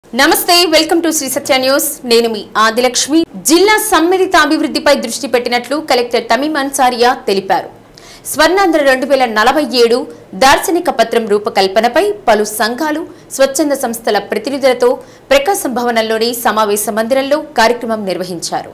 నమస్తే welcome to Sri Satya News నేను మీ ఆదిలక్ష్మి జిల్లా సమ్మిళిత అభివృద్ధిపై దృష్టి పెట్టినట్లు కలెక్టర్ తమీం అన్సారియా తెలిపారు స్వర్ణాంధ్ర రెండు వేల నలభై ఏడు దార్శనిక పత్రం రూపకల్పనపై పలు సంఘాలు స్వచ్ఛంద సంస్థల ప్రతినిధులతో ప్రకాశం భవనంలోని సమావేశ మందిరంలో కార్యక్రమం నిర్వహించారు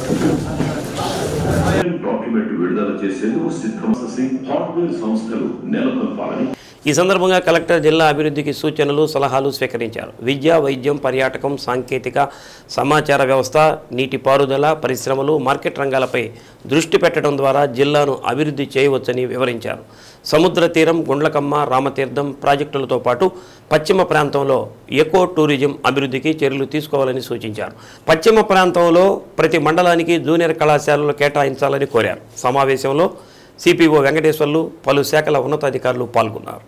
డాక్యుమెంట్ విడుదల చేసేందుకు సిద్ధం హార్డ్వేర్ సంస్థలు నెలకొల్పాలని ఈ సందర్భంగా కలెక్టర్ జిల్లా అభివృద్ధికి సూచనలు సలహాలు స్వీకరించారు విద్య వైద్యం పర్యాటకం సాంకేతిక సమాచార వ్యవస్థ నీటిపారుదల పరిశ్రమలు మార్కెట్ రంగాలపై దృష్టి పెట్టడం ద్వారా జిల్లాను అభివృద్ధి చేయవచ్చని వివరించారు సముద్ర తీరం గుండ్లకమ్మ రామతీర్థం ప్రాజెక్టులతో పాటు పశ్చిమ ప్రాంతంలో ఎకో టూరిజం అభివృద్ధికి చర్యలు తీసుకోవాలని సూచించారు పశ్చిమ ప్రాంతంలో ప్రతి మండలానికి జూనియర్ కళాశాలలు కేటాయించాలని కోరారు సమావేశంలో సిపిఓ వెంకటేశ్వర్లు పలు శాఖల ఉన్నతాధికారులు పాల్గొన్నారు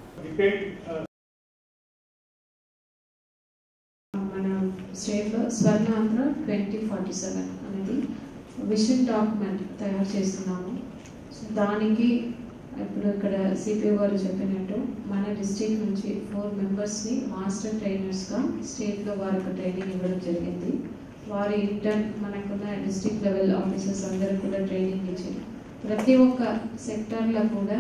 మన స్టేట్లో స్వర్ణాంధ్ర ట్వంటీ ఫార్టీ సెవెన్ అనేది విషన్ డాక్యుమెంట్ తయారు చేస్తున్నాము సో దానికి ఇప్పుడు ఇక్కడ సిపిఓ గారు చెప్పినట్టు మన డిస్ట్రిక్ట్ నుంచి ఫోర్ మెంబర్స్ని మాస్టర్ ట్రైనర్స్గా స్టేట్లో వారికి ట్రైనింగ్ ఇవ్వడం జరిగింది వారి ఇంటర్న్ మనకున్న డిస్ట్రిక్ట్ లెవెల్ ఆఫీసర్స్ అందరూ కూడా ట్రైనింగ్ ఇచ్చారు ప్రతి ఒక్క సెక్టార్లో కూడా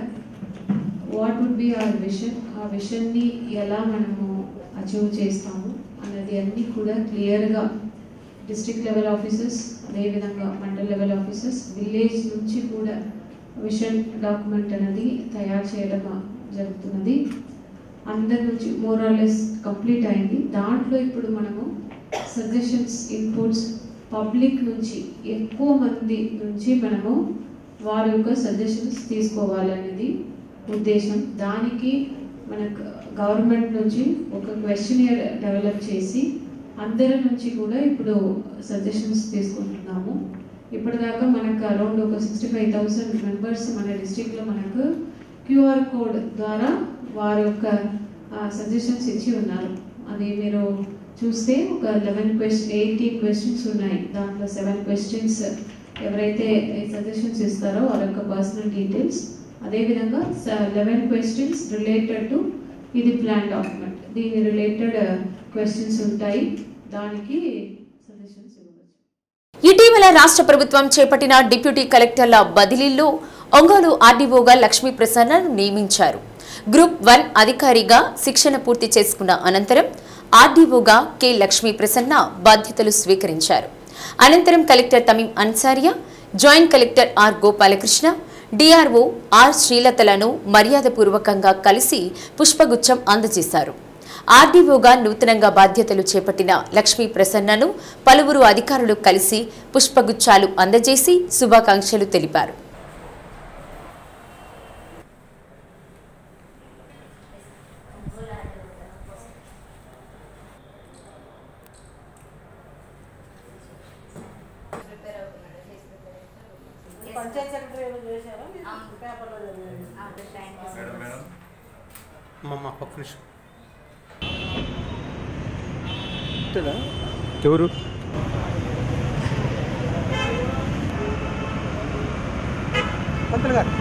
what would be our vision ఆ విషన్ని ఎలా మనము అచీవ్ చేస్తాము అన్నది అన్నీ కూడా క్లియర్గా డిస్ట్రిక్ట్ లెవెల్ ఆఫీసర్స్ అదేవిధంగా మండల్ లెవెల్ ఆఫీసర్స్ విలేజ్ నుంచి కూడా విషన్ డాక్యుమెంట్ అనేది తయారు చేయడం జరుగుతున్నది అందరి నుంచి మోరాలెస్ కంప్లీట్ అయింది దాంట్లో ఇప్పుడు మనము సజెషన్స్ ఇన్పుట్స్ పబ్లిక్ నుంచి ఎక్కువ మంది నుంచి మనము వారి యొక్క సజెషన్స్ తీసుకోవాలనేది ఉద్దేశం దానికి మనకు గవర్నమెంట్ నుంచి ఒక క్వశ్చనియర్ డెవలప్ చేసి అందరి నుంచి కూడా ఇప్పుడు సజెషన్స్ తీసుకుంటున్నాము ఇప్పటిదాకా మనకు అరౌండ్ ఒక సిక్స్టీ ఫైవ్ థౌసండ్ మెంబర్స్ మన డిస్టిక్లో మనకు క్యూఆర్ కోడ్ ద్వారా వారి యొక్క సజెషన్స్ ఇచ్చి ఉన్నారు అది మీరు చూస్తే ఒక లెవెన్ క్వశ్చన్ ఎయిటీన్ క్వశ్చన్స్ ఉన్నాయి దాంట్లో సెవెన్ క్వశ్చన్స్ ఎవరైతే సజెషన్స్ ఇస్తారో వారి యొక్క పర్సనల్ డీటెయిల్స్ అదేవిధంగా లెవెన్ క్వశ్చన్స్ రిలేటెడ్ టు ఇది ప్లాన్ డాక్యుమెంట్ దీని రిలేటెడ్ క్వశ్చన్స్ ఉంటాయి దానికి సజెషన్స్ ఇవ్వచ్చు ఇటీవల రాష్ట్ర ప్రభుత్వం చేపట్టిన డిప్యూటీ కలెక్టర్ల బదిలీల్లో ఒంగోలు ఆర్డీఓగా లక్ష్మీ ప్రసన్నను నియమించారు గ్రూప్ వన్ అధికారిగా శిక్షణ పూర్తి చేసుకున్న అనంతరం ఆర్డీఓగా కె లక్ష్మీ ప్రసన్న బాధ్యతలు స్వీకరించారు అనంతరం collector Tameem Ansariya joint collector R Gopalakrishna DRO R శ్రీలతలను మర్యాదపూర్వకంగా కలిసి పుష్పగుచ్చం అందజేశారు ఆర్డీఓగా నూతనంగా బాధ్యతలు చేపట్టిన లక్ష్మీ ప్రసన్నను పలువురు అధికారులు కలిసి పుష్పగుచ్చాలు అందజేసి శుభాకాంక్షలు తెలిపారు పంచాయత్ సెక్రటరీ ఏమో చేశారా మీరు పేపర్లో చదివారా? అమ్మమ్మ ఒక్క నిమిషం ఎవరు పంతులు గారు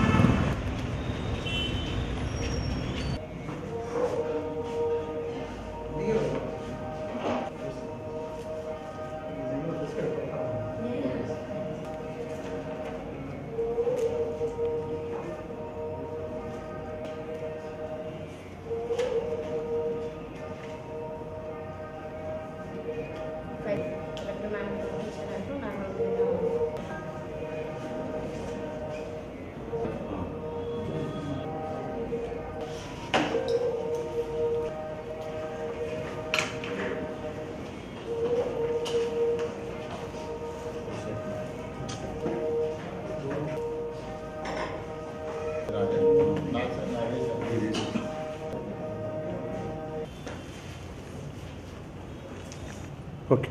ఓకే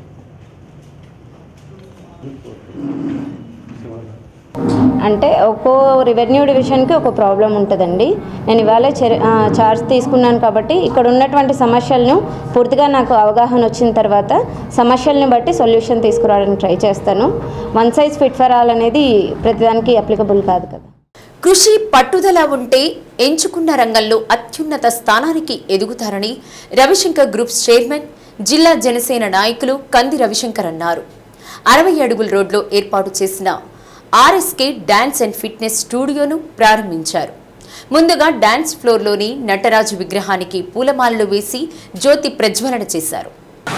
అంటే ఒక్కో రెవెన్యూ డివిజన్కి ఒక ప్రాబ్లం ఉంటుందండి నేను ఇవాళ చర్- ఆ, చార్జ్ తీసుకున్నాను కాబట్టి ఇక్కడ ఉన్నటువంటి సమస్యలను పూర్తిగా నాకు అవగాహన వచ్చిన తర్వాత సమస్యల్ని బట్టి సొల్యూషన్ తీసుకురావడానికి ట్రై చేస్తాను one size fit for all అనేది ప్రతిదానికి అప్లికబుల్ కాదు కదా కృషి పట్టుదల ఉంటే ఎంచుకున్న రంగంలో అత్యున్నత స్థానానికి ఎదుగుతారని రవిశంకర్ గ్రూప్స్ చైర్మన్ జిల్లా జనసేన నాయకులు కంది రవిశంకర్ అన్నారు అరవై అడుగుల రోడ్లో ఏర్పాటు చేసిన ఆర్ఎస్కే డాన్స్ అండ్ ఫిట్నెస్ స్టూడియోను ప్రారంభించారు ముందుగా డాన్స్ ఫ్లోర్లోని నటరాజు విగ్రహానికి పూలమాలలు వేసి జ్యోతి ప్రజ్వలన చేశారు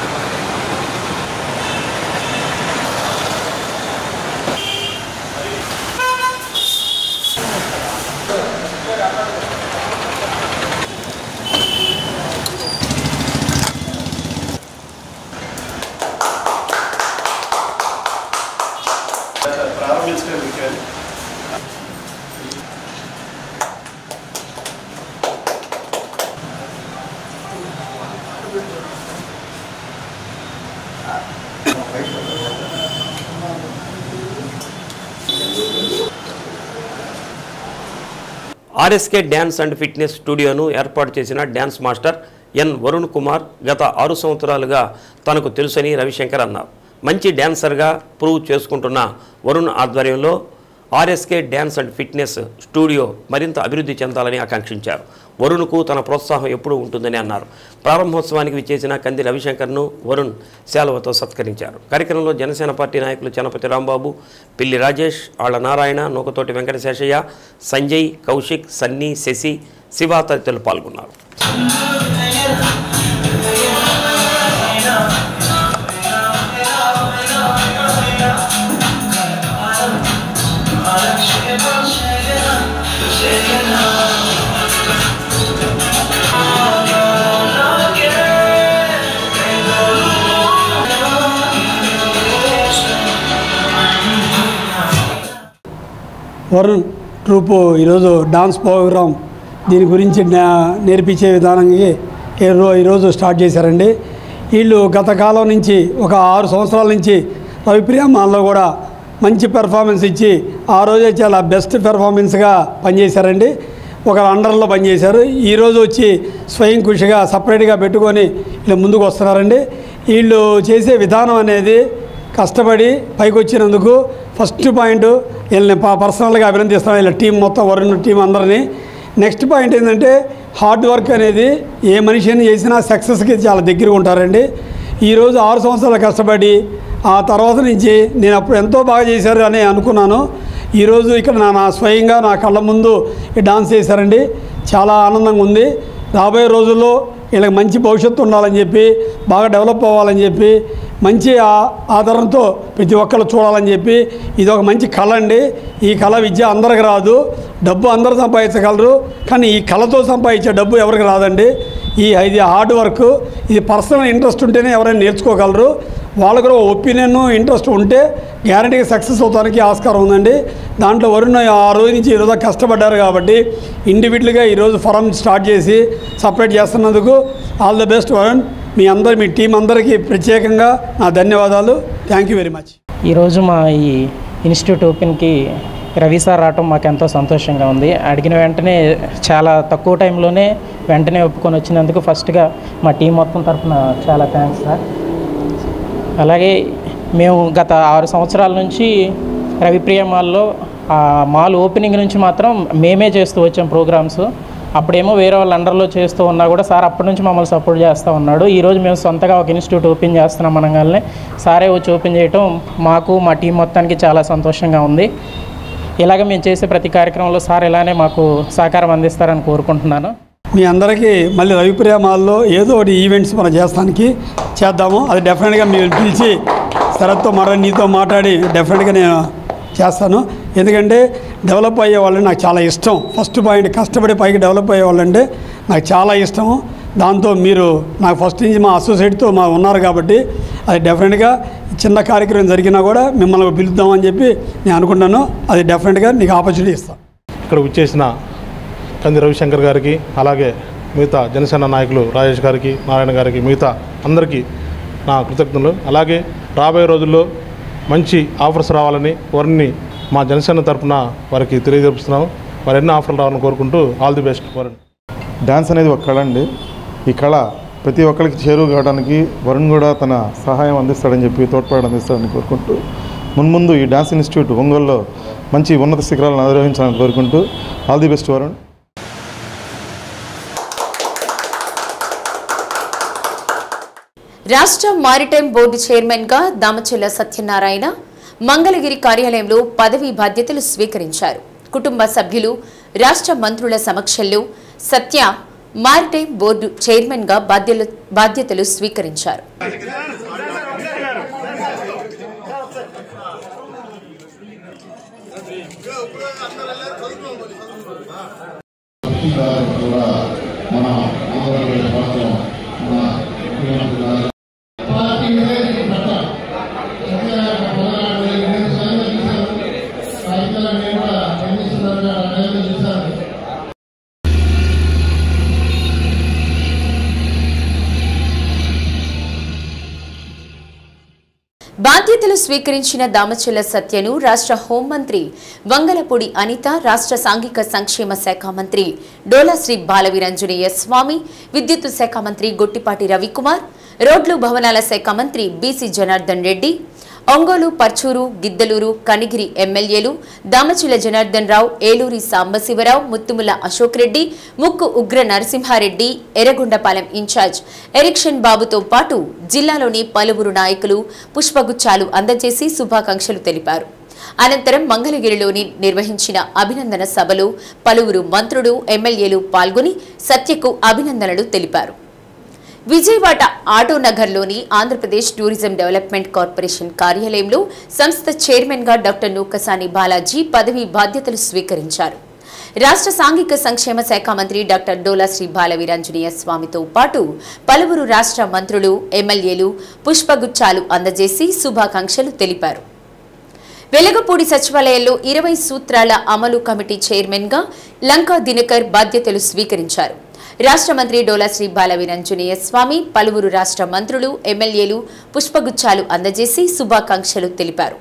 ఆర్ఎస్కే డ్యాన్స్ అండ్ ఫిట్నెస్ స్టూడియోను ఏర్పాటు చేసిన dance master N Varun Kumar గత ఆరు సంవత్సరాలుగా తనకు తెలుసని రవిశంకర్ అన్నారు మంచి డ్యాన్సర్గా ప్రూవ్ చేసుకుంటున్న వరుణ్ ఆధ్వర్యంలో RSK dance and fitness studio మరింత అభివృద్ధి చెందాలని ఆకాంక్షించారు వరుణ్కు తన ప్రోత్సాహం ఎప్పుడూ ఉంటుందని అన్నారు ప్రారంభోత్సవానికి విచ్చేసిన కంది రవిశంకర్ను వరుణ్ శాలువతో సత్కరించారు కార్యక్రమంలో జనసేన పార్టీ నాయకులు చనపతి రాంబాబు పిల్లి రాజేష్ ఆళ్ల నారాయణ నూకతోటి వెంకటశేషయ్య సంజయ్ కౌశిక్ సన్నీ శశి శివ తదితరులు పాల్గొన్నారు వరుణ్ ట్రూపు ఈరోజు డాన్స్ ప్రోగ్రామ్ దీని గురించి నే- నేర్పించే విధానానికి ఈ రో- ఈరోజు స్టార్ట్ చేశారండి వీళ్ళు గత కాలం నుంచి ఒక ఆరు సంవత్సరాల నుంచి రవిప్రియ మాల్లో కూడా మంచి పెర్ఫార్మెన్స్ ఇచ్చి ఆ రోజే చాలా బెస్ట్ పెర్ఫార్మెన్స్గా పనిచేశారండి ఒక అండర్లో పనిచేశారు ఈరోజు వచ్చి స్వయం కృషిగా సపరేట్గా పెట్టుకొని వీళ్ళు ముందుకు వస్తున్నారండి వీళ్ళు చేసే విధానం అనేది కష్టపడి పైకి వచ్చినందుకు ఫస్ట్ పాయింట్ వీళ్ళని ప- పర్సనల్గా అభినందిస్తాను వీళ్ళ టీం మొత్తం వరుణ్ టీం అందరినీ నెక్స్ట్ పాయింట్ ఏంటంటే హార్డ్ వర్క్ అనేది ఏ మనిషిని చేసినా సక్సెస్కి చాలా దగ్గరగా ఉంటారండి ఈరోజు ఆరు సంవత్సరాలు కష్టపడి ఆ తర్వాత నుంచి నేను అప్పుడు ఎంతో బాగా చేశారు అని అనుకున్నాను ఈరోజు ఇక్కడ నా నా స్వయంగా నా కళ్ళ ముందు ఈ డాన్స్ చేశారండి చాలా ఆనందంగా ఉంది రాబోయే రోజుల్లో వీళ్ళకి మంచి భవిష్యత్తు ఉండాలని చెప్పి బాగా డెవలప్ అవ్వాలని చెప్పి మంచి ఆ- ఆదరణతో ప్రతి ఒక్కరు చూడాలని చెప్పి ఇది ఒక మంచి కళ అండి ఈ కళ విద్య అందరికి రాదు డబ్బు అందరూ సంపాదించగలరు కానీ ఈ కళతో సంపాదించే డబ్బు ఎవరికి రాదండి ఈ ఇది హార్డ్ వర్క్ ఇది పర్సనల్ ఇంట్రెస్ట్ ఉంటేనే ఎవరైనా నేర్చుకోగలరు వాళ్ళకు కూడా ఒపీనియన్ ఇంట్రెస్ట్ ఉంటే గ్యారంటీగా సక్సెస్ అవడానికి ఆస్కారం ఉందండి దాంట్లో వరుణ్ ఆ రోజు నుంచి ఈరోజు కష్టపడ్డారు కాబట్టి ఇండివిజువల్గా ఈరోజు ఫరం స్టార్ట్ చేసి సపరేట్ చేస్తున్నందుకు ఆల్ ద బెస్ట్ వరుణ్ మీ అందరి మీ టీం అందరికీ ప్రత్యేకంగా నా ధన్యవాదాలు థ్యాంక్ యూ వెరీ మచ్ ఈరోజు మా ఈ ఇన్స్టిట్యూట్ ఓపెన్కి రవి సార్ రావటం మాకు ఎంతో సంతోషంగా ఉంది అడిగిన వెంటనే చాలా తక్కువ టైంలోనే వెంటనే ఒప్పుకొని వచ్చినందుకు ఫస్ట్గా మా టీం మొత్తం తరఫున చాలా థ్యాంక్స్ సార్ అలాగే మేము గత ఆరు సంవత్సరాల నుంచి రవిప్రియ మాల్లో ఆ మాల్ ఓపెనింగ్ నుంచి మాత్రం మేమే చేస్తూ వచ్చాం ప్రోగ్రామ్స్ అప్పుడేమో వేరే వాళ్ళ అండర్లో చేస్తూ ఉన్నా కూడా సార్ అప్పటి నుంచి మమ్మల్ని సపోర్ట్ చేస్తూ ఉన్నాడు ఈరోజు మేము సొంతగా ఒక ఇన్స్టిట్యూట్ ఓపెన్ చేస్తున్నాం అనగానే సారే వచ్చి ఓపెన్ చేయటం మాకు మా టీం మొత్తానికి చాలా సంతోషంగా ఉంది ఇలాగ మేము చేసే ప్రతి కార్యక్రమంలో సార్ ఇలానే మాకు సహకారం అందిస్తారని కోరుకుంటున్నాను మీ అందరికీ మళ్ళీ రవిప్రియ మాల్లో ఏదో ఒకటి ఈవెంట్స్ మనం చేస్తానికి చేద్దాము అది డెఫినెట్గా మీరు పిలిచి శరత్తో మాట నీతో మాట్లాడి డెఫినెట్గా నేను చేస్తాను ఎందుకంటే డెవలప్ అయ్యే వాళ్ళని నాకు చాలా ఇష్టం ఫస్ట్ పాయింట్ కష్టపడి పైకి డెవలప్ అయ్యే వాళ్ళంటే నాకు చాలా ఇష్టము దాంతో మీరు నాకు ఫస్ట్ నుంచి మా అసోసియేట్తో మా ఉన్నారు కాబట్టి అది డెఫినెట్గా చిన్న కార్యక్రమం జరిగినా కూడా మిమ్మల్ని పిలుద్దామని చెప్పి నేను అనుకుంటాను అది డెఫినెట్గా నీకు ఆపర్చునిటీ ఇస్తాను ఇక్కడ వచ్చేసిన కంది రవిశంకర్ గారికి అలాగే మిగతా జనసేన నాయకులు రాజేష్ గారికి నారాయణ గారికి మిగతా అందరికీ నా కృతజ్ఞతలు అలాగే రాబోయే రోజుల్లో మంచి ఆఫర్స్ రావాలని వారిని మా జనసేన తరపున వారికి తెలియజేస్తున్నాము వారు ఎన్నో ఆఫర్లు రావాలని కోరుకుంటూ ఆల్ ది బెస్ట్ వారిని డ్యాన్స్ అనేది ఒక కళ అండి ఈ కళ ప్రతి ఒక్కరికి చేరువ కావడానికి వరుణ్ కూడా తన సహాయం అందిస్తాడని చెప్పి తోడ్పాటు అందిస్తాడని కోరుకుంటూ మున్ముందు ఈ డ్యాన్స్ ఇన్స్టిట్యూట్ ఒంగోలులో మంచి ఉన్నత శిఖరాలను అధిరోహించాలని కోరుకుంటూ ఆల్ ది బెస్ట్ వరుణ్ రాష్ట్ర మారిటైమ్ బోర్డు చైర్మన్ గా దామచెల్ల సత్యనారాయణ మంగళగిరి కార్యాలయంలో పదవీ బాధ్యతలు స్వీకరించారు కుటుంబ సభ్యులు రాష్ట్ర మంత్రుల సమక్షంలో సత్య మారిటైమ్ బోర్డు చైర్మన్ గా బాధ్యలు బాధ్యతలు స్వీకరించారు కూడా మన ఆంధ్రప్రదేశ్ రాష్ట్రం మన ముఖ్యమంత్రి గారు పార్టీ నివేదిక ప్రకారం సత్యనారాయణ పోరాడు ఎనిమిది సార్లు తీశారు సాయంత్రాన్ని కూడా ఎన్నిసార్లు నిర్ణయం చేశారు బాధ్యతలు స్వీకరించిన దామచెల్ల సత్యను రాష్ట్ర హోంమంత్రి వంగలపూడి అనిత రాష్ట్ర సాంఘిక సంక్షేమ శాఖ మంత్రి డోలాశ్రీ బాలవీరంజనేయ స్వామి విద్యుత్ శాఖ మంత్రి గొట్టిపాటి రవికుమార్ రోడ్లు భవనాల శాఖ మంత్రి బీసీ జనార్దన్ రెడ్డి ఒంగోలు పర్చూరు గిద్దలూరు కనిగిరి ఎమ్మెల్యేలు దామచిల జనార్దన్ రావు ఏలూరి సాంబశివరావు ముత్తుముల అశోక్ రెడ్డి ముక్కు ఉగ్ర నరసింహారెడ్డి ఎర్రగొండపాలెం ఇన్ఛార్జ్ ఎరిక్షన్ బాబుతో పాటు జిల్లాలోని పలువురు నాయకులు పుష్పగుచ్చాలు అందజేసి శుభాకాంక్షలు తెలిపారు అనంతరం మంగళగిరిలోని నిర్వహించిన అభినందన సభలో పలువురు మంత్రులు ఎమ్మెల్యేలు పాల్గొని సత్యకు అభినందనలు తెలిపారు విజయవాడ ఆటో నగర్లోని ఆంధ్రప్రదేశ్ టూరిజం డెవలప్మెంట్ కార్పొరేషన్ కార్యాలయంలో సంస్థ చైర్మన్ గా డాక్టర్ నూకసాని బాలాజీ పదవి బాధ్యతలు స్వీకరించారు రాష్ట్ర సాంఘిక సంక్షేమ శాఖ మంత్రి డాక్టర్ డోలా శ్రీ బాలవీరాంజనేయ స్వామితో పాటు పలువురు రాష్ట్ర మంత్రులు ఎమ్మెల్యేలు పుష్పగుచ్చాలు అందజేసి శుభాకాంక్షలు తెలిపారు వెలగపూడి సచివాలయంలో ఇరవై సూత్రాల అమలు కమిటీ చైర్మన్ గా లంకా దినకర్ బాధ్యతలు స్వీకరించారు రాష్ట్ర మంత్రి డోలాశ్రీ బాలవీరంజనేయ స్వామి పలువురు రాష్ట్ర మంత్రులు ఎమ్మెల్యేలు పుష్పగుచ్చాలు అందజేసి శుభాకాంక్షలు తెలిపారు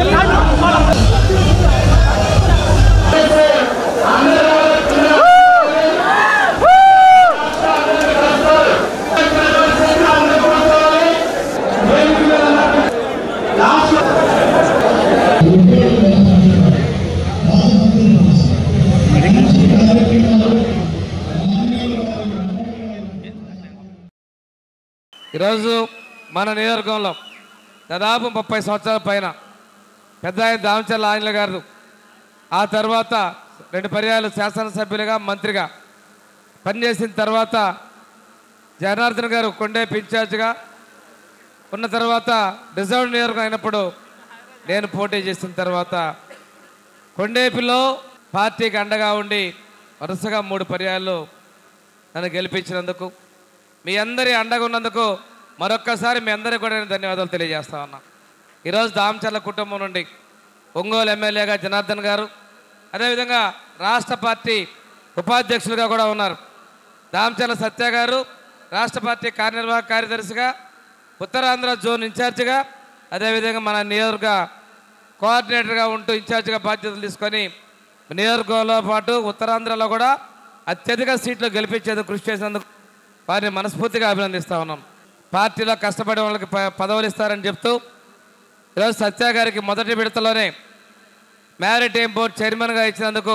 ఈరోజు మన నియోజకవర్గంలో దాదాపు ముప్పై సంవత్సరాల పైన పెద్ద ఆయన దామచర్ల ఆంజనేయ గారు ఆ తర్వాత రెండు పర్యాయాలు శాసనసభ్యులుగా మంత్రిగా పనిచేసిన తర్వాత జనార్దన్ గారు కొండే ఇన్ఛార్జ్గా ఉన్న తర్వాత రిజర్వ్ నియోజకవర్గం అయినప్పుడు నేను పోటీ చేసిన తర్వాత కొండేపిలో పార్టీకి అండగా ఉండి వరుసగా మూడు పర్యాయాలు నన్ను గెలిపించినందుకు మీ అందరి అండగా ఉన్నందుకు మరొక్కసారి మీ అందరికీ కూడా నేను ధన్యవాదాలు తెలియజేస్తా ఉన్నా ఈరోజు దామచర్ల కుటుంబం నుండి ఒంగోలు ఎమ్మెల్యేగా జనార్దన్ గారు అదేవిధంగా రాష్ట్ర పార్టీ ఉపాధ్యక్షులుగా కూడా ఉన్నారు దామచర్ల సత్య గారు రాష్ట్ర పార్టీ కార్యనిర్వాహక కార్యదర్శిగా ఉత్తరాంధ్ర జోన్ ఇన్ఛార్జిగా అదేవిధంగా మన నియోజక కోఆర్డినేటర్గా ఉంటూ ఇన్ఛార్జిగా బాధ్యతలు తీసుకొని నియోజకవర్గంలో పాటు ఉత్తరాంధ్రలో కూడా అత్యధిక సీట్లు గెలిపించేందుకు కృషి చేసినందుకు వారిని మనస్ఫూర్తిగా అభినందిస్తా ఉన్నాం పార్టీలో కష్టపడే వాళ్ళకి ప- పదవులు ఇస్తారని చెప్తూ ఈరోజు సత్య గారికి మొదటి విడతలోనే మ్యారిటైమ్ బోర్డు చైర్మన్గా ఇచ్చినందుకు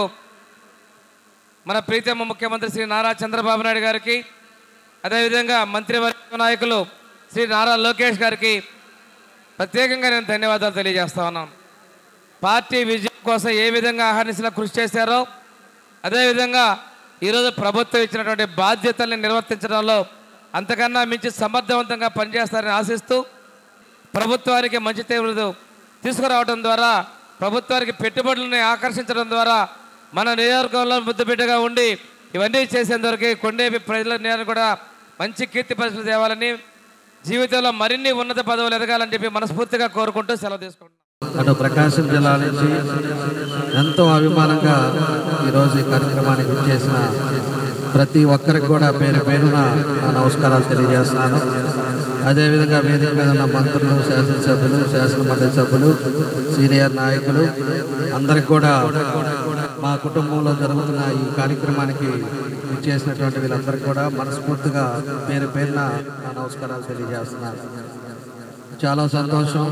మన ప్రీతమ ముఖ్యమంత్రి శ్రీ నారా చంద్రబాబు నాయుడు గారికి అదేవిధంగా మంత్రివర్గ నాయకులు శ్రీ నారా లోకేష్ గారికి ప్రత్యేకంగా నేను ధన్యవాదాలు తెలియజేస్తా ఉన్నాను పార్టీ విజయం కోసం ఏ విధంగా అహర్నిశలా కృషి చేశారో అదేవిధంగా ఈరోజు ప్రభుత్వం ఇచ్చినటువంటి బాధ్యతల్ని నిర్వర్తించడంలో అంతకన్నా మించి సమర్థవంతంగా పనిచేస్తారని ఆశిస్తూ ప్రభుత్వానికి మంచి తీవ్రత తీసుకురావడం ద్వారా ప్రభుత్వానికి పెట్టుబడులను ఆకర్షించడం ద్వారా మన నియోజకవర్గంలో ముద్దుబిడ్డగా ఉండి ఇవన్నీ చేసేందువరకు కొండేపి ప్రజల నేను కూడా మంచి కీర్తి పరిస్థితులు తేవాలని జీవితంలో మరిన్ని ఉన్నత పదవులు ఎదగాలని చెప్పి మనస్ఫూర్తిగా కోరుకుంటూ సెలవు తీసుకుంటున్నాను అటు ప్రకాశం జిల్లా నుంచి ఎంతో అభిమానంగా ఈరోజు ఈ కార్యక్రమానికి చేసిన ప్రతి ఒక్కరికి కూడా పేరు పేరున నా నమస్కారాలు తెలియజేస్తున్నాను అదేవిధంగా వేదిక మీద ఉన్న మంత్రులు శాసనసభ్యులు శాసనమండలి సభ్యులు సీనియర్ నాయకులు అందరికి కూడా మా కుటుంబంలో జరుగుతున్న ఈ కార్యక్రమానికి చేసినటువంటి వీళ్ళందరికీ కూడా మనస్ఫూర్తిగా పేరు పేరున నా నమస్కారాలు తెలియజేస్తున్నాను చాలా సంతోషం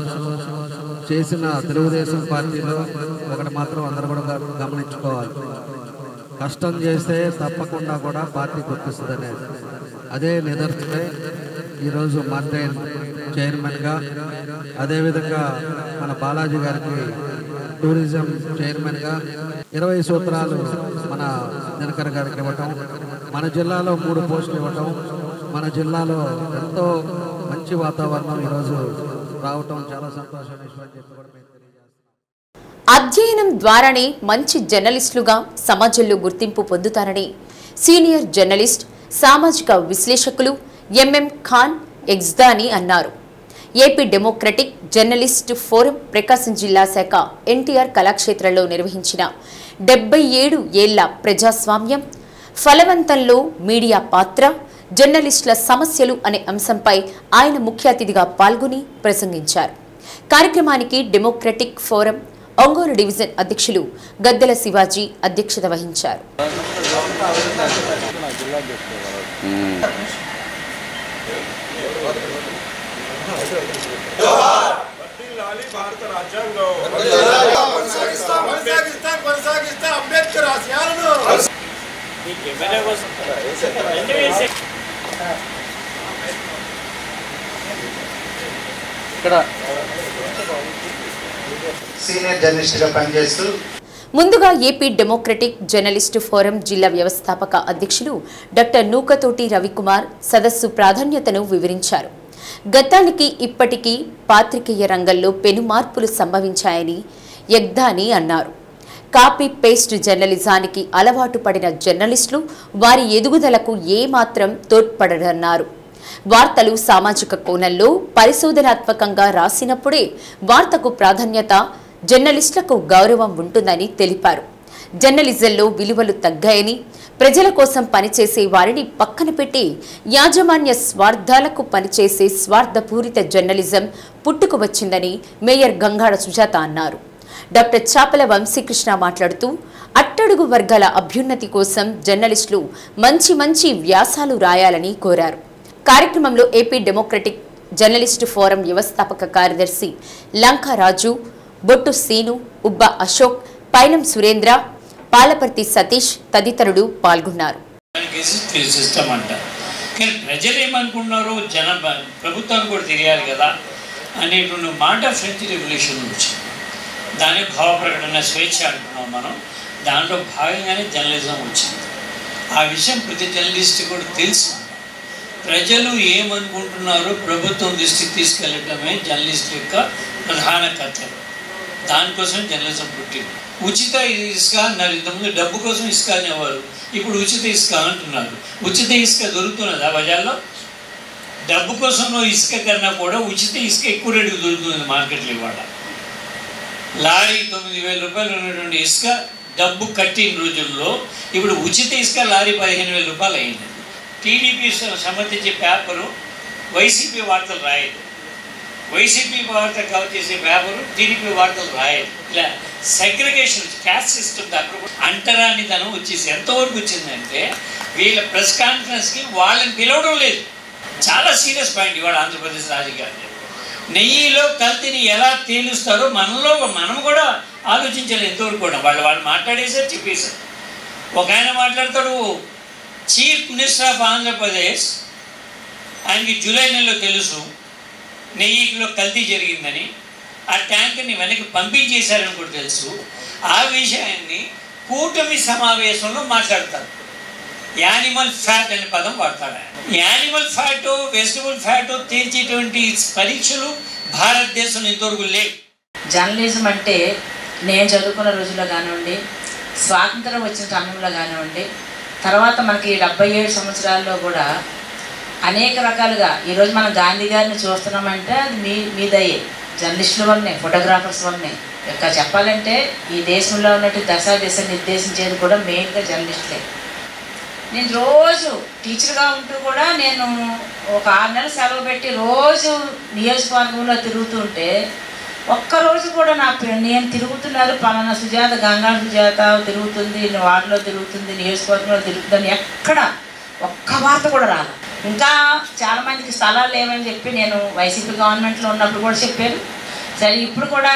చేసిన తెలుగుదేశం పార్టీలో ఒకటి మాత్రం అందరూ కూడా గ- గమనించుకోవాలి కష్టం చేస్తే తప్పకుండా కూడా పార్టీ గుర్తిస్తుంది అనేది అదే నిదర్శనమే ఈరోజు మార్టైన్ చైర్మన్గా అదేవిధంగా మన బాలాజీ గారికి టూరిజం చైర్మన్గా ఇరవై సూత్రాలు మన దినకర్ గారికి ఇవ్వటం మన జిల్లాలో మూడు పోస్టులు ఇవ్వటం మన జిల్లాలో ఎంతో మంచి వాతావరణం ఈరోజు రావటం చాలా సంతోషం విషయం చెప్పి కూడా మేము అధ్యయనం ద్వారానే మంచి జర్నలిస్టులుగా సమాజంలో గుర్తింపు పొందుతారని సీనియర్ జర్నలిస్ట్ సామాజిక విశ్లేషకులు ఎంఎం ఖాన్ ఎగ్జ్దాని అన్నారు AP democratic journalist forum Prakasam జిల్లా శాఖ ఎన్టీఆర్ కళాక్షేత్రంలో నిర్వహించిన డెబ్బై ఏడు ఏళ్ల ప్రజాస్వామ్యం ఫలవంతంలో మీడియా పాత్ర జర్నలిస్టుల సమస్యలు అనే అంశంపై ఆయన ముఖ్య అతిథిగా పాల్గొని ప్రసంగించారు కార్యక్రమానికి డెమోక్రటిక్ ఫోరం ఒంగోలు డివిజన్ అధ్యక్షులు గద్దెల శివాజీ అధ్యక్షత వహించారు అంబేద్కర్ ఆశయాలను ఇక్కడ సీనియర్ జర్నలిస్ట్గా పనిచేస్తూ ముందుగా ఏపీ డెమోక్రటిక్ జర్నలిస్టు ఫోరం జిల్లా వ్యవస్థాపక అధ్యక్షులు డాక్టర్ నూకతోటి రవికుమార్ సదస్సు ప్రాధాన్యతను వివరించారు గతానికి ఇప్పటికీ పాత్రికేయ రంగంలో పెను మార్పులు సంభవించాయని యగ్దాని అన్నారు కాపీ పేస్ట్ జర్నలిజానికి అలవాటు పడిన జర్నలిస్టులు వారి ఎదుగుదలకు ఏమాత్రం తోడ్పడరన్నారు వార్తలు సామాజిక కోణంలో పరిశోధనాత్మకంగా రాసినప్పుడే వార్తకు ప్రాధాన్యత జర్నలిస్టులకు గౌరవం ఉంటుందని తెలిపారు జర్నలిజంలో విలువలు తగ్గాయని ప్రజల కోసం పనిచేసే వారిని పక్కన పెట్టి యాజమాన్య స్వార్థాలకు పనిచేసే స్వార్థపూరిత జర్నలిజం పుట్టుకు వచ్చిందని మేయర్ గంగాడ సుజాత అన్నారు డాక్టర్ చాపల వంశీకృష్ణ మాట్లాడుతూ అట్టడుగు వర్గాల అభ్యున్నతి కోసం జర్నలిస్టులు మంచి మంచి వ్యాసాలు రాయాలని కోరారు కార్యక్రమంలో ఏపీ డెమోక్రటిక్ జర్నలిస్టు ఫోరం వ్యవస్థాపక కార్యదర్శి లంకా రాజు బొట్టు సీను ఉబ్బ అశోక్ పైలం సురేంద్ర పాలపర్తి సతీష్ తదితరులు పాల్గొన్నారు గెజిట్ సిస్టమ్ అంట కానీ ప్రజలు ఏమనుకున్నారో జన ప్రభుత్వానికి కూడా తెలియాలి కదా అనేటువంటి మాట ఫ్రెంచ్ రెవల్యూషన్ వచ్చింది దాని భావ ప్రకటన స్వేచ్ఛ అంటున్నాం మనం దాంట్లో భాగంగానే జర్నలిజం వచ్చింది ఆ విషయం ప్రతి జర్నలిస్ట్ కూడా తెలుసు ప్రజలు ఏమనుకుంటున్నారో ప్రభుత్వం దృష్టికి తీసుకెళ్ళటమే జర్నలిస్ట్ యొక్క ప్రధాన కర్తవ్యం దానికోసం జర్నలిజం పుట్టింది ఉచిత ఇసుక అన్నారు ఇంతకుముందు డబ్బు కోసం ఇసుక అనేవారు ఇప్పుడు ఉచిత ఇసుక అంటున్నారు ఉచిత ఇసుక దొరుకుతున్నదా బజార్లో డబ్బు కోసం ఇసుక కన్నా కూడా ఉచిత ఇసుక ఎక్కువ రేటుకు దొరుకుతుంది మార్కెట్లో ఇవాళ లారీ తొమ్మిది వేల రూపాయలు ఉన్నటువంటి ఇసుక డబ్బు కట్టిన రోజుల్లో ఇప్పుడు ఉచిత ఇసుక లారీ పదిహేను వేల రూపాయలు అయింది టీడీపీ సంబంధించి పేపరు వైసీపీ వార్తలు రాయదు వైసీపీ వార్త కవర్ చేసే పేపరు టీడీపీ వార్తలు రాయదు ఇలా సెగ్రిగేషన్ క్యాస్ట్ సిస్టమ్ అక్కడ కూడా అంటరాని ధనం వచ్చేసి ఎంతవరకు వచ్చిందంటే వీళ్ళ ప్రెస్ కాన్ఫరెన్స్కి వాళ్ళని పిలవడం లేదు చాలా సీరియస్ పాయింట్ ఇవాళ ఆంధ్రప్రదేశ్ రాజకీయాలు నెయ్యిలో కల్తీని ఎలా తేలుస్తారో మనలో మనం కూడా ఆలోచించాలి ఎంతవరకు కూడా వాళ్ళు వాళ్ళు మాట్లాడేసారు చెప్పేశారు ఒక ఆయన మాట్లాడతాడు చీఫ్ మినిస్టర్ ఆఫ్ ఆంధ్రప్రదేశ్ ఆయనకి జూలై నెలలో తెలుసు నెయ్యిలో కల్తీ జరిగిందని ఆ ట్యాంక్ని వెనక్కి పంపించేశారని కూడా తెలుసు ఆ విషయాన్ని కూటమి సమావేశంలో మాట్లాడతారు యానిమల్ ఫ్యాట్ అనే పదం వాడతాడు ఆయన యానిమల్ ఫ్యాట్ వెజిటబుల్ ఫ్యాట్ తేల్చేటువంటి పరీక్షలు భారతదేశంలో ఇంతవరకు లేవు జర్నలిజం అంటే నేను చదువుకున్న రోజుల్లో కానివ్వండి స్వాతంత్రం వచ్చిన సమయంలో కానివ్వండి తర్వాత మనకి డెబ్బై ఏడు సంవత్సరాల్లో కూడా అనేక రకాలుగా ఈరోజు మనం గాంధీ గారిని చూస్తున్నామంటే అది మీ మీ దయే జర్నలిస్టుల వల్లనే ఫోటోగ్రాఫర్స్ వల్లనే ఇంకా చెప్పాలంటే ఈ దేశంలో ఉన్నట్టు దశ దిశ నిర్దేశించేది కూడా మెయిన్గా జర్నలిస్టులే నేను రోజు టీచర్గా ఉంటూ కూడా నేను ఒక ఆరు నెలలు సెలవు పెట్టి రోజు నియోజకవర్గంలో తిరుగుతుంటే ఒక్కరోజు కూడా నా పే- నేను తిరుగుతున్నారు పలానా సుజాత గంగా సుజాత తిరుగుతుంది వార్డులో తిరుగుతుంది నియోజకవర్గంలో తిరుగుతుంది ఎక్కడ ఒక్క వార్త కూడా రాదు ఇంకా చాలా మందికి స్థలాలు లేవని చెప్పి నేను వైసీపీ గవర్నమెంట్లో ఉన్నప్పుడు కూడా చెప్పాను సరే ఇప్పుడు కూడా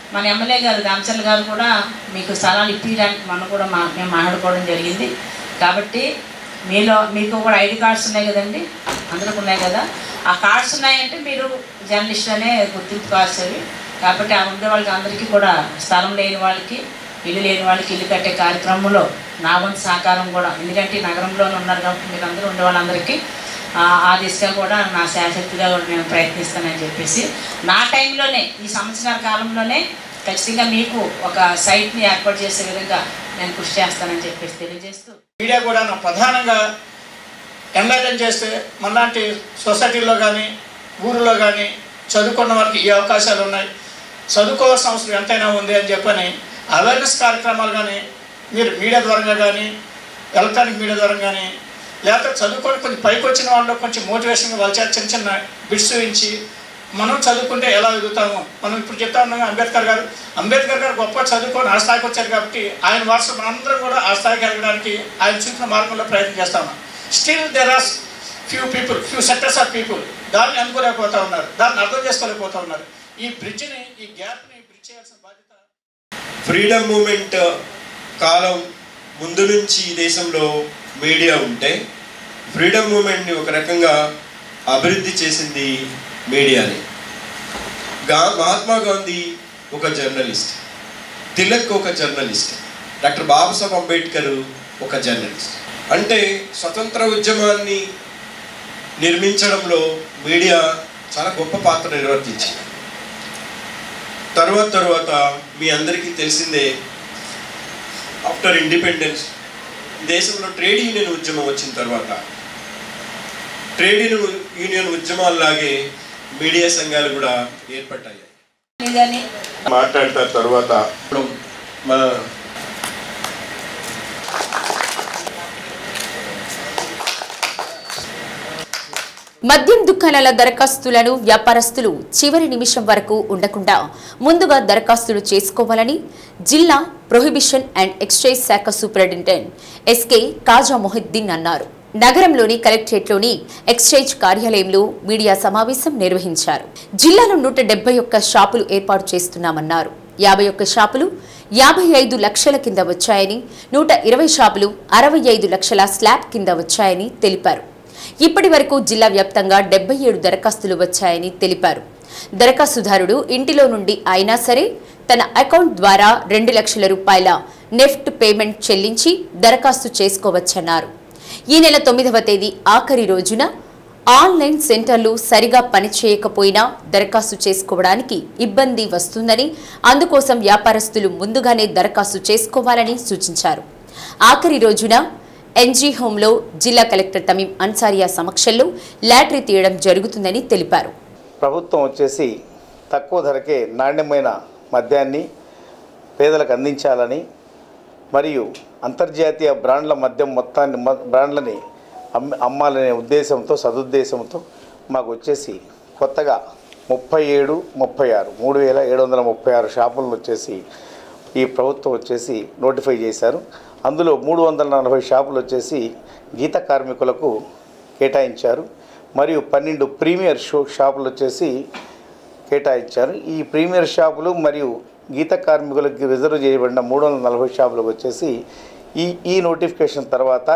మన ఎమ్మెల్యే గారు దామచర్ల గారు కూడా మీకు స్థలాలు ఇప్పించడానికి మనం కూడా మా మేము మాట్లాడుకోవడం జరిగింది కాబట్టి మీలో మీకు కూడా ఐడి కార్డ్స్ ఉన్నాయి కదండి అందరికి ఉన్నాయి కదా ఆ కార్డ్స్ ఉన్నాయంటే మీరు జర్నలిస్ట్ అనే గుర్తింపు కార్డ్స్ అవి కాబట్టి ఆ ఉండే వాళ్ళకి అందరికీ కూడా స్థలం లేని వాళ్ళకి ఇల్లు లేని వాళ్ళకి ఇల్లు కట్టే కార్యక్రమంలో నా వంతు సహకారం కూడా ఎందుకంటే ఈ నగరంలోనే ఉన్నారు కాబట్టి మీరు అందరూ ఉండే వాళ్ళందరికీ ఆ- ఆ దిశగా కూడా నా శాశక్తిగా కూడా నేను ప్రయత్నిస్తానని చెప్పేసి నా టైంలోనే ఈ సంవత్సరాల కాలంలోనే ఖచ్చితంగా మీకు ఒక సైట్ని ఏర్పాటు చేసే విధంగా నేను కృషి చేస్తానని చెప్పేసి తెలియజేస్తూ మీడియా కూడా నా ప్రధానంగా ఎంలైటన్ చేస్తే మనలాంటి సొసైటీల్లో కానీ ఊరిలో కానీ చదువుకున్న వారికి ఈ అవకాశాలు ఉన్నాయి చదువుకోవాల్సిన అవసరం ఎంతైనా ఉంది అని చెప్పని అవేర్నెస్ కార్యక్రమాలు కానీ మీరు మీడియా ద్వారా కానీ ఎలక్ట్రానిక్ మీడియా ద్వారా కానీ లేకపోతే చదువుకొని కొంచెం పైకి వచ్చిన వాళ్ళు కొంచెం మోటివేషన్గా వాళ్ళ చేత చిన్న చిన్న బిట్స్ ఇచ్చి మనం చదువుకుంటే ఎలా ఎదుగుతాము మనం ఇప్పుడు చెప్తా ఉన్నాం అంబేద్కర్ గారు అంబేద్కర్ గారు గొప్ప చదువుకొని ఆ స్థాయికి వచ్చారు కాబట్టి ఆయన వారసు మనందరం కూడా ఆ స్థాయికి వెళ్ళడానికి ఆయన చూపిన మార్గంలో ప్రయత్నం చేస్తా ఉన్నాం still there are few people few sectors of people దాన్ని అనుకోలేకపోతా ఉన్నారు దాన్ని అర్థం చేసుకోలేకపోతా ఉన్నారు ఈ బ్రిడ్జ్ని ఈ గ్యాప్ని బ్రిడ్జ్ చేయాల్సిన బాధ్యత ఫ్రీడమ్ మూమెంట్ కాలం ముందు నుంచి ఈ దేశంలో మీడియా ఉంటే ఫ్రీడమ్ మూమెంట్ని ఒక రకంగా అభివృద్ధి చేసింది మీడియాని గా మహాత్మా గాంధీ ఒక జర్నలిస్ట్ తిలక్ ఒక జర్నలిస్ట్ డాక్టర్ బాబాసాహెబ్ అంబేద్కర్ ఒక జర్నలిస్ట్ అంటే స్వతంత్ర ఉద్యమాన్ని నిర్మించడంలో మీడియా చాలా గొప్ప పాత్ర నిర్వర్తించింది తర్వాత తర్వాత మీ అందరికీ తెలిసిందే ఆఫ్టర్ ఇండిపెండెన్స్ దేశంలో ట్రేడ్ యూనియన్ ఉద్యమం వచ్చిన తర్వాత ట్రేడ్ యూనియన్ యూనియన్ ఉద్యమాల్లాగే మీడియా సంఘాలు కూడా ఏర్పడ్డాయి ఇదని మాట్లాడతారు తర్వాత ఇప్పుడు మన మద్యం దుకాణాల దరఖాస్తులను వ్యాపారస్తులు చివరి నిమిషం వరకు ఉండకుండా ముందుగా దరఖాస్తులు చేసుకోవాలని జిల్లా ప్రొహిబిషన్ అండ్ ఎక్స్చైజ్ శాఖ సూపరింటెండెంట్ ఎస్కే కాజా మొహిద్దీన్ అన్నారు నగరంలోని కలెక్టరేట్లోని ఎక్స్చేంజ్ కార్యాలయంలో మీడియా సమావేశం నిర్వహించారు జిల్లాలో నూట డెబ్బై ఒక్క షాపులు ఏర్పాటు చేస్తున్నామన్నారు యాభై ఒక్క షాపులు యాభై ఐదు లక్షల కింద వచ్చాయని నూట ఇరవై షాపులు అరవై ఐదు లక్షల స్లాబ్ కింద వచ్చాయని తెలిపారు ఇప్పటి వరకు జిల్లా వ్యాప్తంగా డెబ్బై ఏడు దరఖాస్తులు వచ్చాయని తెలిపారు దరఖాస్తుదారుడు ఇంటిలో నుండి అయినా సరే తన అకౌంట్ ద్వారా రెండు లక్షల రూపాయల నెఫ్ట్ పేమెంట్ చెల్లించి దరఖాస్తు చేసుకోవచ్చన్నారు ఈ నెల తొమ్మిదవ తేదీ ఆఖరి రోజున ఆన్లైన్ సెంటర్లు సరిగా పనిచేయకపోయినా దరఖాస్తు చేసుకోవడానికి ఇబ్బంది వస్తుందని అందుకోసం వ్యాపారస్తులు ముందుగానే దరఖాస్తు చేసుకోవాలని సూచించారు ఆఖరి రోజున ఎన్జీ హోంలో జిల్లా కలెక్టర్ తమీం అన్సారియా సమక్షంలో లాటరీ తీయడం జరుగుతుందని తెలిపారు ప్రభుత్వం వచ్చేసి తక్కువ ధరకే నాణ్యమైన మద్యాన్ని పేదలకు అందించాలని మరియు అంతర్జాతీయ బ్రాండ్ల మద్యం మొత్తాన్ని మ- బ్రాండ్లని అమ్మ అమ్మాలనే ఉద్దేశంతో సదుద్దేశంతో మాకు వచ్చేసి కొత్తగా ముప్పై ఏడు ముప్పై ఆరు మూడు వేల ఏడు వందల ముప్పై ఆరు షాపులను వచ్చేసి ఈ ప్రభుత్వం వచ్చేసి నోటిఫై చేశారు అందులో మూడు వందల నలభై షాపులు వచ్చేసి గీత కార్మికులకు కేటాయించారు మరియు పన్నెండు ప్రీమియర్ షో షాపులు వచ్చేసి కేటాయించారు ఈ ప్రీమియర్ షాపులు మరియు గీత కార్మికులకి రిజర్వ్ చేయబడిన మూడు వందల నలభై షాపులకు వచ్చేసి ఈ ఈ నోటిఫికేషన్ తర్వాత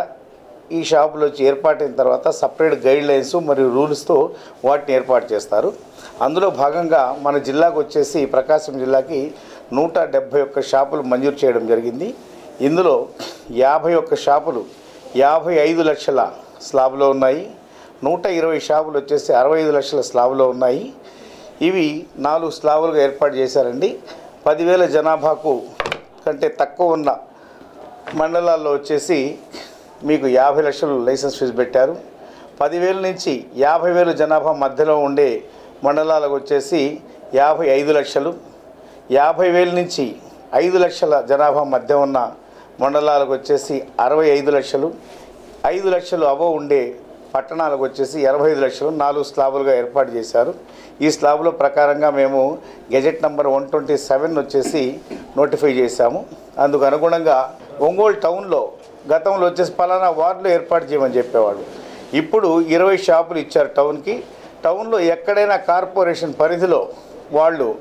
ఈ షాపులు వచ్చి ఏర్పాటైన తర్వాత సపరేట్ గైడ్ లైన్స్ మరియు రూల్స్తో వాటిని ఏర్పాటు చేస్తారు అందులో భాగంగా మన జిల్లాకు వచ్చేసి ప్రకాశం జిల్లాకి నూట డెబ్భై ఒక్క షాపులు మంజూరు చేయడం జరిగింది ఇందులో యాభై ఒక్క షాపులు యాభై ఐదు లక్షల స్లాబ్లో ఉన్నాయి నూట ఇరవై షాపులు వచ్చేసి అరవై ఐదు లక్షల స్లాబ్లో ఉన్నాయి ఇవి నాలుగు స్లాబులుగా ఏర్పాటు చేశారండి పదివేల జనాభాకు కంటే తక్కువ ఉన్న మండలాల్లో వచ్చేసి మీకు యాభై లక్షలు లైసెన్స్ ఫీజు పెట్టారు పదివేల నుంచి యాభై వేలు జనాభా మధ్యలో ఉండే మండలాలకు వచ్చేసి యాభై ఐదు లక్షలు యాభై వేల నుంచి ఐదు లక్షల జనాభా మధ్య ఉన్న మండలాలకు వచ్చేసి అరవై ఐదు లక్షలు ఐదు లక్షలు అబో ఉండే పట్టణాలకు వచ్చేసి ఎనభై ఐదు లక్షలు నాలుగు స్లాబులుగా ఏర్పాటు చేశారు ఈ స్లాబుల ప్రకారంగా మేము gazette number one twenty seven వచ్చేసి నోటిఫై చేశాము అందుకు అనుగుణంగా ఒంగోలు టౌన్లో గతంలో వచ్చేసి పలానా వార్డులో ఏర్పాటు చేయమని చెప్పేవాళ్ళు ఇప్పుడు ఇరవై షాపులు ఇచ్చారు టౌన్కి టౌన్లో ఎక్కడైనా కార్పొరేషన్ పరిధిలో వాళ్ళు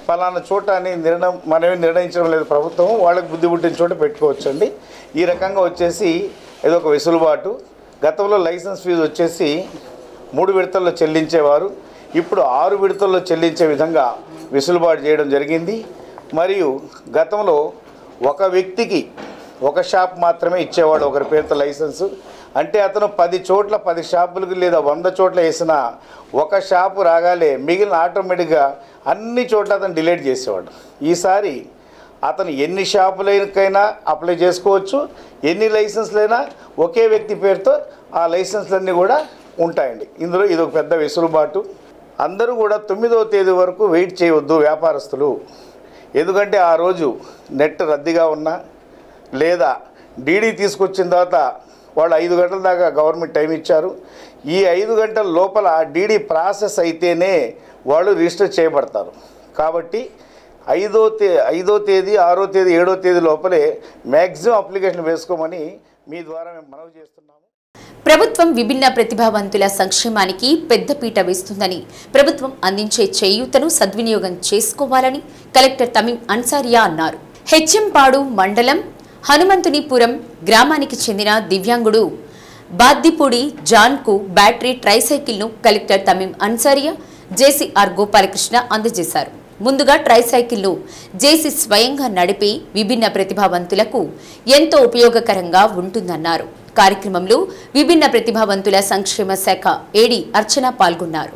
ఫలానా చోట అని నిర్ణయం మనమే నిర్ణయించడం లేదు ప్రభుత్వం వాళ్ళకి బుద్ధి పుట్టిన చోట పెట్టుకోవచ్చండి ఈ రకంగా వచ్చేసి ఏదో ఒక వెసులుబాటు గతంలో లైసెన్స్ ఫీజు వచ్చేసి మూడు విడతల్లో చెల్లించేవారు ఇప్పుడు ఆరు విడతల్లో చెల్లించే విధంగా వెసులుబాటు చేయడం జరిగింది మరియు గతంలో ఒక వ్యక్తికి ఒక షాప్ మాత్రమే ఇచ్చేవాడు ఒకరి పేరుతో లైసెన్సు అంటే అతను పది చోట్ల పది షాపులకు లేదా వంద చోట్ల వేసిన ఒక షాపు రాగాలే మిగిలిన ఆటోమేటిక్గా అన్ని చోట్ల అతను డిలీట్ చేసేవాడు ఈసారి అతను ఎన్ని షాపులకైనా అప్లై చేసుకోవచ్చు ఎన్ని లైసెన్స్లైనా ఒకే వ్యక్తి పేరుతో ఆ లైసెన్స్లన్నీ కూడా ఉంటాయండి ఇందులో ఇది ఒక పెద్ద వెసులుబాటు అందరూ కూడా తొమ్మిదవ తేదీ వరకు వెయిట్ చేయవద్దు వ్యాపారస్తులు ఎందుకంటే ఆ రోజు నెట్ రద్దీగా ఉన్నా లేదా డీడీ తీసుకొచ్చిన తర్వాత వాళ్ళు ఐదు గంటల దాకా గవర్నమెంట్ టైం ఇచ్చారు ఈ ఐదు గంటల లోపల డీడీ ప్రాసెస్ అయితేనే వాళ్ళు రిజిస్టర్ చేయబడతారు కాబట్టి ఐదో తే ఐదో తేదీ ఆరో తేదీ ఏడో తేదీ లోపలే మ్యాక్సిమం అప్లికేషన్ వేసుకోమని మీ ద్వారా మేము మనవి చేస్తున్నాము ప్రభుత్వం విభిన్న ప్రతిభావంతుల సంక్షేమానికి పెద్దపీట వేస్తుందని ప్రభుత్వం అందించే చేయూతను సద్వినియోగం చేసుకోవాలని కలెక్టర్ తమీం అన్సారియా అన్నారు హెచ్ఎంపాడు మండలం హనుమంతునిపురం గ్రామానికి చెందిన దివ్యాంగుడు బాద్దిపూడి జాన్కు బ్యాటరీ ట్రైసైకిల్ను కలెక్టర్ తమీం అన్సారియా జేసీఆర్ గోపాలకృష్ణ అందజేశారు ముందుగా ట్రైసైకిల్ను జేసీ స్వయంగా నడిపి విభిన్న ప్రతిభావంతులకు ఎంతో ఉపయోగకరంగా ఉంటుందన్నారు కార్యక్రమంలో విభిన్న ప్రతిభావంతుల సంక్షేమ శాఖ ఏడి అర్చన పాల్గొన్నారు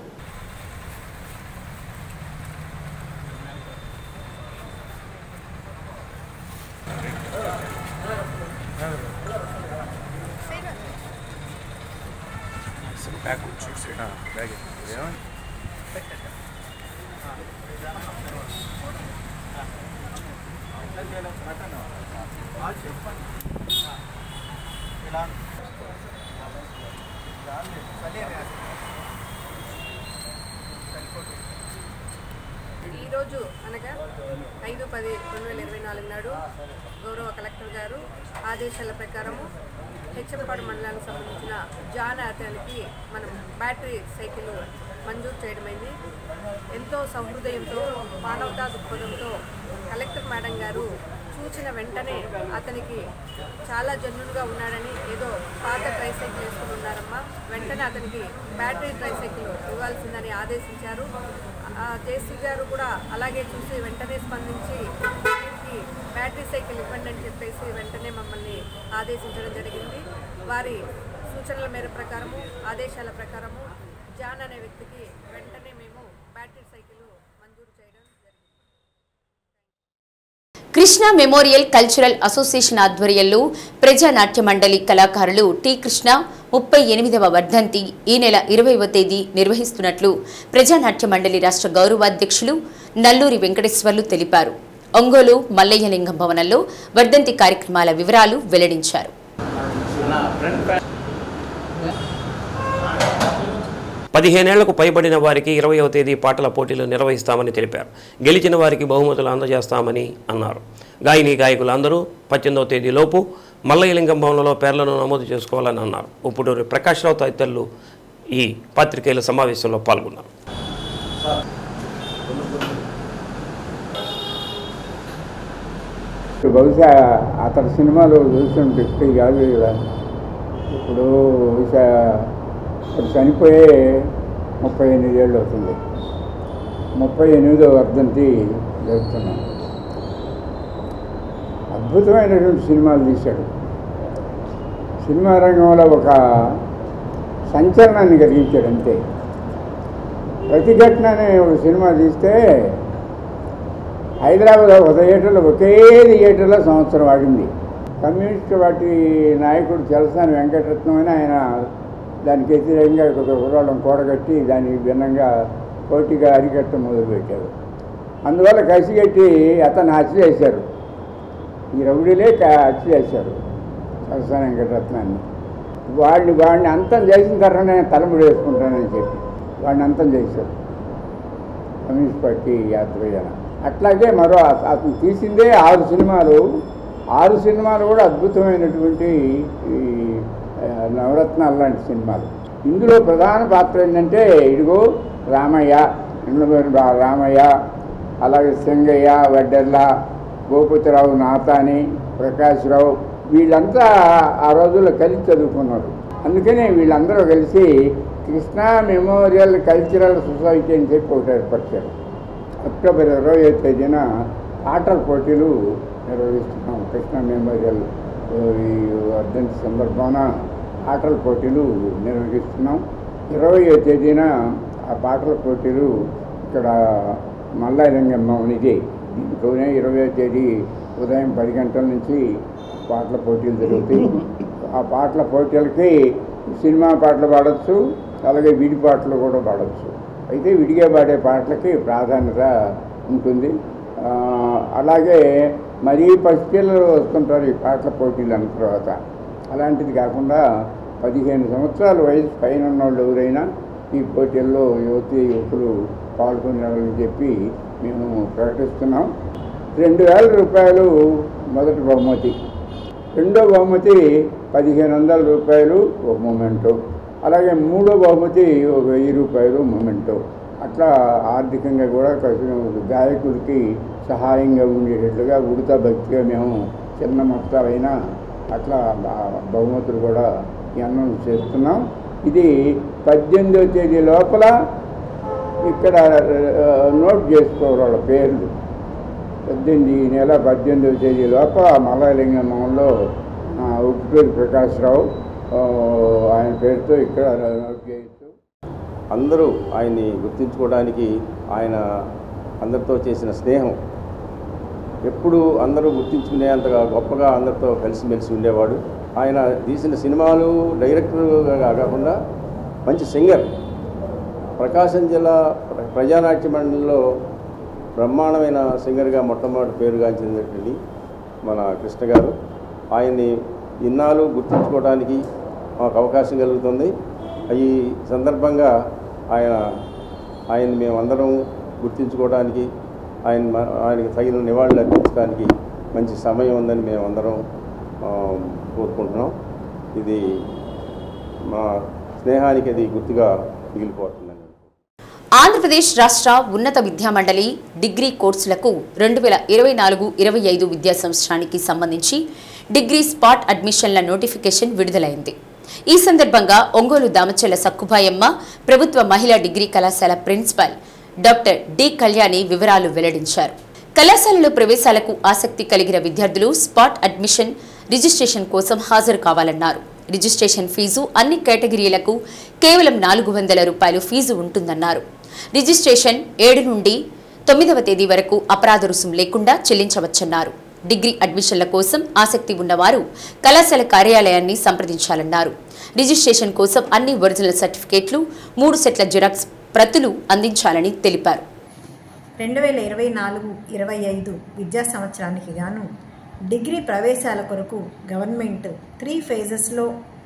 ఈరోజు అనగా ఐదు పది రెండు వేల ఇరవై నాలుగు నాడు గౌరవ కలెక్టర్ గారు ఆదేశాల ప్రకారము హెచ్ఎంపాడు మండలానికి సంబంధించిన జాన్ అతనికి మనం బ్యాటరీ సైకిల్ మంజూరు చేయడమైంది ఎంతో సహృదయంతో మానవతా దృక్పథంతో కలెక్టర్ మేడం గారు చూసిన వెంటనే అతనికి చాలా జన్నులుగా ఉన్నాడని ఏదో పాత ట్రైసైకిల్ వేసుకుని ఉన్నారమ్మా వెంటనే అతనికి బ్యాటరీ ట్రైసైకిల్ ఇవ్వాల్సిందని ఆదేశించారు ఆ జేసీ గారు కూడా అలాగే చూసి వెంటనే స్పందించి వీరికి బ్యాటరీ సైకిల్ ఇవ్వండి అని చెప్పేసి వెంటనే మమ్మల్ని ఆదేశించడం జరిగింది వారి సూచనల మేర ప్రకారము ఆదేశాల ప్రకారము జాన్ అనే వ్యక్తికి వెంటనే మేము బ్యాటరీ సైకిల్ మంజూరు చేయడం జరిగింది కృష్ణ మెమోరియల్ కల్చరల్ అసోసియేషన్ ఆధ్వర్యంలో ప్రజానాట్య మండలి కళాకారులు టి కృష్ణ ముప్పై ఎనిమిదవ వర్ధంతి ఈ నెల ఇరవైవ తేదీ నిర్వహిస్తున్నట్లు ప్రజానాట్య మండలి రాష్ట్ర గౌరవాధ్యక్షులు నల్లూరి వెంకటేశ్వర్లు తెలిపారు ఒంగోలు మల్లయ్యలింగం భవనంలో వర్ధంతి కార్యక్రమాల వివరాలు వెల్లడించారు పదిహేనేళ్లకు పైబడిన వారికి ఇరవయవ తేదీ పాటల పోటీలు నిర్వహిస్తామని తెలిపారు గెలిచిన వారికి బహుమతులు అందజేస్తామని అన్నారు గాయని గాయకులు అందరూ పద్దెనిమిదవ తేదీలోపు మల్లయ్యలింగం భవనంలో పేర్లను నమోదు చేసుకోవాలని అన్నారు ఉప్పుడూరి ప్రకాశ్రావు తదితరులు ఈ పాత్రికేయుల సమావేశంలో పాల్గొన్నారు బహుశా అతని సినిమాలు చూస్తుంటే ఇప్పుడు కాదు కదా ఇప్పుడు బహుశా ఇప్పుడు చనిపోయే ముప్పై ఎనిమిది ఏళ్ళు అవుతుంది ముప్పై ఎనిమిదో వర్ధంతి జరుపుతున్నాం అద్భుతమైనటువంటి సినిమాలు తీశాడు సినిమా రంగంలో ఒక సంచలనాన్ని కలిగించాడు అంతే ప్రతిఘటన అనే ఒక సినిమా తీస్తే హైదరాబాద్ ఒక థియేటర్లో ఒకే థియేటర్లో సంవత్సరం ఆడింది కమ్యూనిస్ట్ పార్టీ నాయకుడు చలసాని వెంకటరత్నం అని ఆయన దానికి వ్యతిరేకంగా ఒక కుర్రాళ్ళం కూడగట్టి దానికి భిన్నంగా పోటీగా అరికట్ట మొదలుపెట్టారు అందువల్ల కసిగట్టి అతను హత్య చేశారు ఈ రౌడీలే క- హత్య చేశారు చలసాని వెంకటరత్నాన్ని వాడిని వాడిని అంతం చేసిన తర్వాత నేను తలముడి వేసుకుంటానని చెప్పి వాడిని అంతం చేశారు కమ్యూనిస్ట్ పార్టీ యాత్రయ్యాన అట్లాగే మరో అత- అతను తీసిందే ఆరు సినిమాలు ఆరు సినిమాలు కూడా అద్భుతమైనటువంటి ఈ ఆ, నవరత్నాలు లాంటి సినిమాలు ఇందులో ప్రధాన పాత్ర ఏంటంటే ఇదిగో రామయ్య ఇండ్ల పేరు రా- రామయ్య అలాగే సింగయ్య వడ్డెర్ల భూపతిరావు నాతాని ప్రకాశ్రావు వీళ్ళంతా ఆ రోజుల్లో కలిసి చదువుకున్నారు అందుకనే వీళ్ళందరూ కలిసి కృష్ణా మెమోరియల్ కల్చరల్ సొసైటీ అని చెప్పి ఒకటి ఏర్పరిచారు అక్టోబర్ ఇరవై తేదీన ఆటల పోటీలు నిర్వహిస్తున్నాం కృష్ణా మెమోరియల్ ఆ, ఈ వర్ధంతి సందర్భాన ఆటల పోటీలు నిర్వహిస్తున్నాం ఇరవై తేదీన ఆ పాటల పోటీలు ఇక్కడ మల్లాలింగమ్మ ఇదే దీంట్లోనే ఇరవై తేదీ ఉదయం పది గంటల నుంచి పాటల పోటీలు జరుగుతాయి ఆ పాటల పోటీలకి సినిమా పాటలు పాడచ్చు అలాగే విడి పాటలు కూడా పాడచ్చు అయితే విడిగా పాడే పాటలకి ప్రాధాన్యత ఉంటుంది ఆ, అలాగే మరీ పసిపిల్లలు వస్తుంటారు ఈ పాటల పోటీలు అన్న తర్వాత అలాంటిది కాకుండా పదిహేను సంవత్సరాల వయసు పైన ఉన్న వాళ్ళు ఎవరైనా ఈ పోటీల్లో యువతి యువకులు పాల్గొనేవాళ్ళని చెప్పి మేము ప్రకటిస్తున్నాం రెండు వేల రూపాయలు మొదటి బహుమతి రెండో బహుమతి పదిహేను వందల రూపాయలు ఒక మూమెంటు అలాగే మూడో బహుమతి ఒక వెయ్యి రూపాయలు మూమెంటు అట్లా ఆర్థికంగా కూడా కొంచెం గాయకుడికి సహాయంగా ఉండేటట్లుగా ఉడతా భక్తిగా మేము చిన్న మొత్తాలైనా అట్లా బ- బహుమతులు కూడా ఈ అన్నం చేస్తున్నాం ఇది పద్దెనిమిదవ తేదీ లోపల ఇక్కడ ఆ, నోట్ చేసుకోవాలి వాళ్ళ పేర్లు పద్దెనిమిది ఈ నెల పద్దెనిమిదవ తేదీ లోపల మల్లాలింగంలో ఉప్పుటూరి ప్రకాశ్రావు ఆ, ఆయన పేరుతో ఇక్కడ నోట్ చేయొచ్చు అందరూ ఆయన్ని గుర్తించుకోవడానికి ఆయన అందరితో చేసిన స్నేహం ఎప్పుడు అందరూ గుర్తించుకునేంతగా గొప్పగా అందరితో కలిసిమెలిసి ఉండేవాడు ఆయన తీసిన సినిమాలు డైరెక్టర్గా కాకుండా మంచి సింగర్ ప్రకాశం జిల్లా ప్ర- ప్రజానాట్య మండలిలో బ్రహ్మాండమైన సింగర్గా మొట్టమొదటి పేరుగాంచినటువంటి మన కృష్ణ గారు ఆయన్ని ఇన్నాళ్ళు గుర్తుంచుకోవడానికి మాకు అవకాశం కలుగుతుంది ఈ సందర్భంగా ఆయన ఆయన్ని మేమందరం గుర్తించుకోవడానికి ఆయన మ- ఆయనకి తగిన నివాళులు అర్పించడానికి మంచి సమయం ఉందని మేమందరం ఆ, కోరుకుంటున్నాం ఇది మా స్నేహానికి అది గుర్తుగా మిగిలిపోతుందని ఆంధ్రప్రదేశ్ రాష్ట్ర ఉన్నత విద్యామండలి డిగ్రీ కోర్సులకు రెండు వేల ఇరవై నాలుగు ఇరవై ఐదు విద్యా సంవత్సరానికి సంబంధించి డిగ్రీ స్పాట్ అడ్మిషన్ల నోటిఫికేషన్ విడుదలైంది ఈ సందర్భంగా ఒంగోలు దామచెల్ల సక్కుబాయమ్మ ప్రభుత్వ మహిళా డిగ్రీ కళాశాల ప్రిన్సిపల్ డాక్టర్ డి కళ్యాణి వివరాలు వెల్లడించారు కళాశాలలో ప్రవేశాలకు ఆసక్తి కలిగిన విద్యార్థులు స్పాట్ అడ్మిషన్ రిజిస్ట్రేషన్ కోసం హాజరు కావాలన్నారు రిజిస్ట్రేషన్ ఫీజు అన్ని కేటగిరీలకు కేవలం నాలుగు వందల రూపాయలు ఫీజు ఉంటుందన్నారు రిజిస్ట్రేషన్ ఏడు నుండి తొమ్మిదవ తేదీ వరకు అపరాధ రుసుం లేకుండా చెల్లించవచ్చన్నారు డిగ్రీ అడ్మిషన్ల కోసం ఆసక్తి ఉన్నవారు కళాశాల కార్యాలయాన్ని సంప్రదించాలన్నారు రిజిస్ట్రేషన్ కోసం అన్ని ఒరిజినల్ సర్టిఫికేట్లు మూడు సెట్ల జిరాక్స్ ప్రతులు అందించాలని తెలిపారు రెండు వేల ఇరవై నాలుగు ఇరవై ఐదు విద్యా సంవత్సరానికి గాను డిగ్రీ ప్రవేశాల కొరకు గవర్నమెంట్ త్రీ ఫేజెస్లో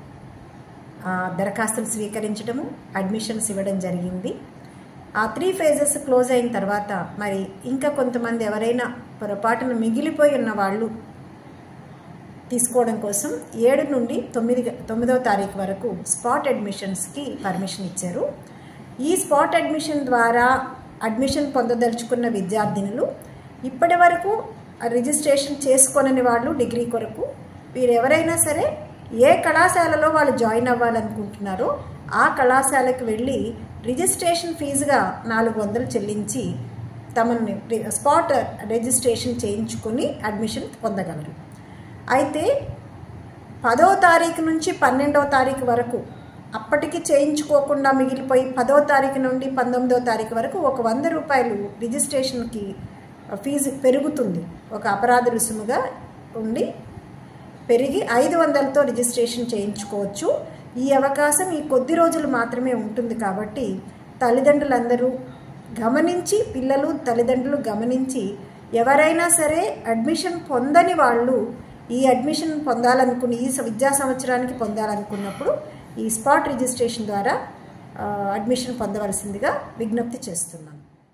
ఆ, దరఖాస్తులు స్వీకరించడము అడ్మిషన్స్ ఇవ్వడం జరిగింది ఆ త్రీ ఫేజెస్ క్లోజ్ అయిన తర్వాత మరి ఇంకా కొంతమంది ఎవరైనా పొరపాటున మిగిలిపోయి ఉన్న వాళ్ళు తీసుకోవడం కోసం ఏడు నుండి తొమ్మిది తొమ్మిదవ తారీఖు వరకు స్పాట్ అడ్మిషన్స్కి పర్మిషన్ ఇచ్చారు ఈ స్పాట్ అడ్మిషన్ ద్వారా అడ్మిషన్ పొందదలుచుకున్న విద్యార్థినులు ఇప్పటి వరకు రిజిస్ట్రేషన్ చేసుకోనని వాళ్ళు డిగ్రీ కొరకు వీరు ఎవరైనా సరే ఏ కళాశాలలో వాళ్ళు జాయిన్ అవ్వాలనుకుంటున్నారో ఆ కళాశాలకు వెళ్ళి రిజిస్ట్రేషన్ ఫీజుగా నాలుగు వందలు చెల్లించి తమని రి- స్పాట్ రిజిస్ట్రేషన్ చేయించుకొని అడ్మిషన్ పొందగలరు అయితే పదో తారీఖు నుంచి పన్నెండవ తారీఖు వరకు అప్పటికి చేయించుకోకుండా మిగిలిపోయి పదో తారీఖు నుండి పంతొమ్మిదో తారీఖు వరకు ఒక వంద రూపాయలు రిజిస్ట్రేషన్కి ఫీజు పెరుగుతుంది ఒక అపరాధ రుసుముగా ఉండి పెరిగి ఐదు వందలతో రిజిస్ట్రేషన్ చేయించుకోవచ్చు ఈ అవకాశం ఈ కొద్ది రోజులు మాత్రమే ఉంటుంది కాబట్టి తల్లిదండ్రులందరూ గమనించి పిల్లలు తల్లిదండ్రులు గమనించి ఎవరైనా సరే అడ్మిషన్ పొందని వాళ్ళు ఈ అడ్మిషన్ పొందాలనుకుని ఈ స- విద్యా సంవత్సరానికి పొందాలనుకున్నప్పుడు ఈ స్పాట్ రిజిస్ట్రేషన్ ద్వారా ఆ, అడ్మిషన్ పొందవలసిందిగా విజ్ఞప్తి చేస్తున్నాను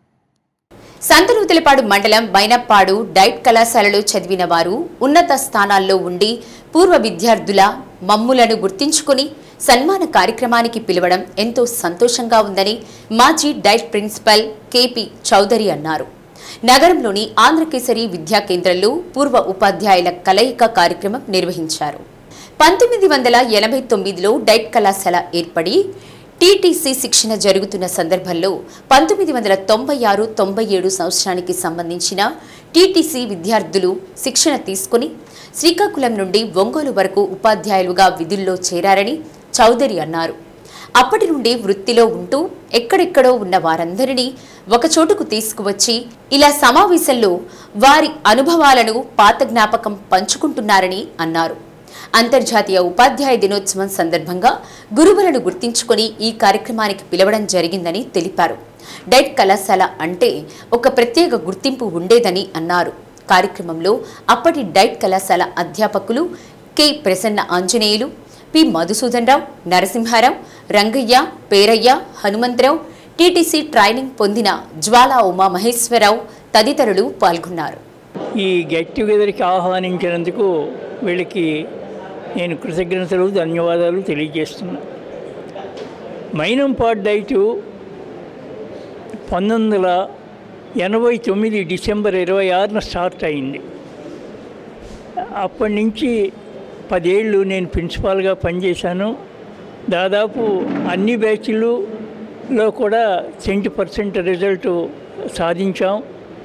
సంతనూతలపాడు మండలం మైనప్పాడు డైట్ కళాశాలలో చదివిన వారు ఉన్నత స్థానాల్లో ఉండి పూర్వ విద్యార్థుల మమ్ములను గుర్తించుకుని సన్మాన కార్యక్రమానికి పిలవడం ఎంతో సంతోషంగా ఉందని మాజీ డైట్ ప్రిన్సిపల్ కేపీ చౌదరి అన్నారు నగరంలోని ఆంధ్రకేసరి విద్యా కేంద్రంలో పూర్వ ఉపాధ్యాయుల కలయిక కార్యక్రమం నిర్వహించారు పంతొమ్మిది వందల ఎనభై తొమ్మిదిలో డైట్ కళాశాల ఏర్పడి టీటీసీ శిక్షణ జరుగుతున్న సందర్భంలో పంతొమ్మిది వందల తొంభై ఆరు తొంభై ఏడు సంవత్సరానికి సంబంధించిన టీటీసీ విద్యార్థులు శిక్షణ తీసుకుని శ్రీకాకుళం నుండి ఒంగోలు వరకు ఉపాధ్యాయులుగా విధుల్లో చేరారని చౌదరి అన్నారు అప్పటి నుండి వృత్తిలో ఉంటూ ఎక్కడెక్కడో ఉన్న వారందరినీ ఒకచోటుకు తీసుకువచ్చి ఇలా సమావేశంలో వారి అనుభవాలను పాత జ్ఞాపకం పంచుకుంటున్నారని అన్నారు అంతర్జాతీయ ఉపాధ్యాయ దినోత్సవం సందర్భంగా గురువులను గుర్తించుకొని ఈ కార్యక్రమానికి పిలవడం జరిగిందని తెలిపారు డైట్ కళాశాల అంటే ఒక ప్రత్యేక గుర్తింపు ఉండేదని అన్నారు కార్యక్రమంలో అప్పటి డైట్ కళాశాల అధ్యాపకులు K Prasanna Anjaneyulu P Madhusudan Rao Narasimharao Rangaiah Peraiah Hanumantharao TTC training పొందిన జ్వాలా ఉమా మహేశ్వరరావు తదితరులు పాల్గొన్నారు ఈ గెట్ టుగెదర్కి ఆహ్వానించినందుకు వీళ్ళకి నేను కృతజ్ఞతలు ధన్యవాదాలు తెలియజేస్తున్నా మైనంపాడ్ డైటు పంతొమ్మిది వందల ఎనభై తొమ్మిది డిసెంబర్ ఇరవై ఆరున స్టార్ట్ అయింది అప్పటి నుంచి పదేళ్ళు నేను ప్రిన్సిపాల్గా పనిచేశాను దాదాపు అన్ని బ్యాచ్లలో కూడా సెంటీ పర్సెంట్ రిజల్ట్ సాధించాం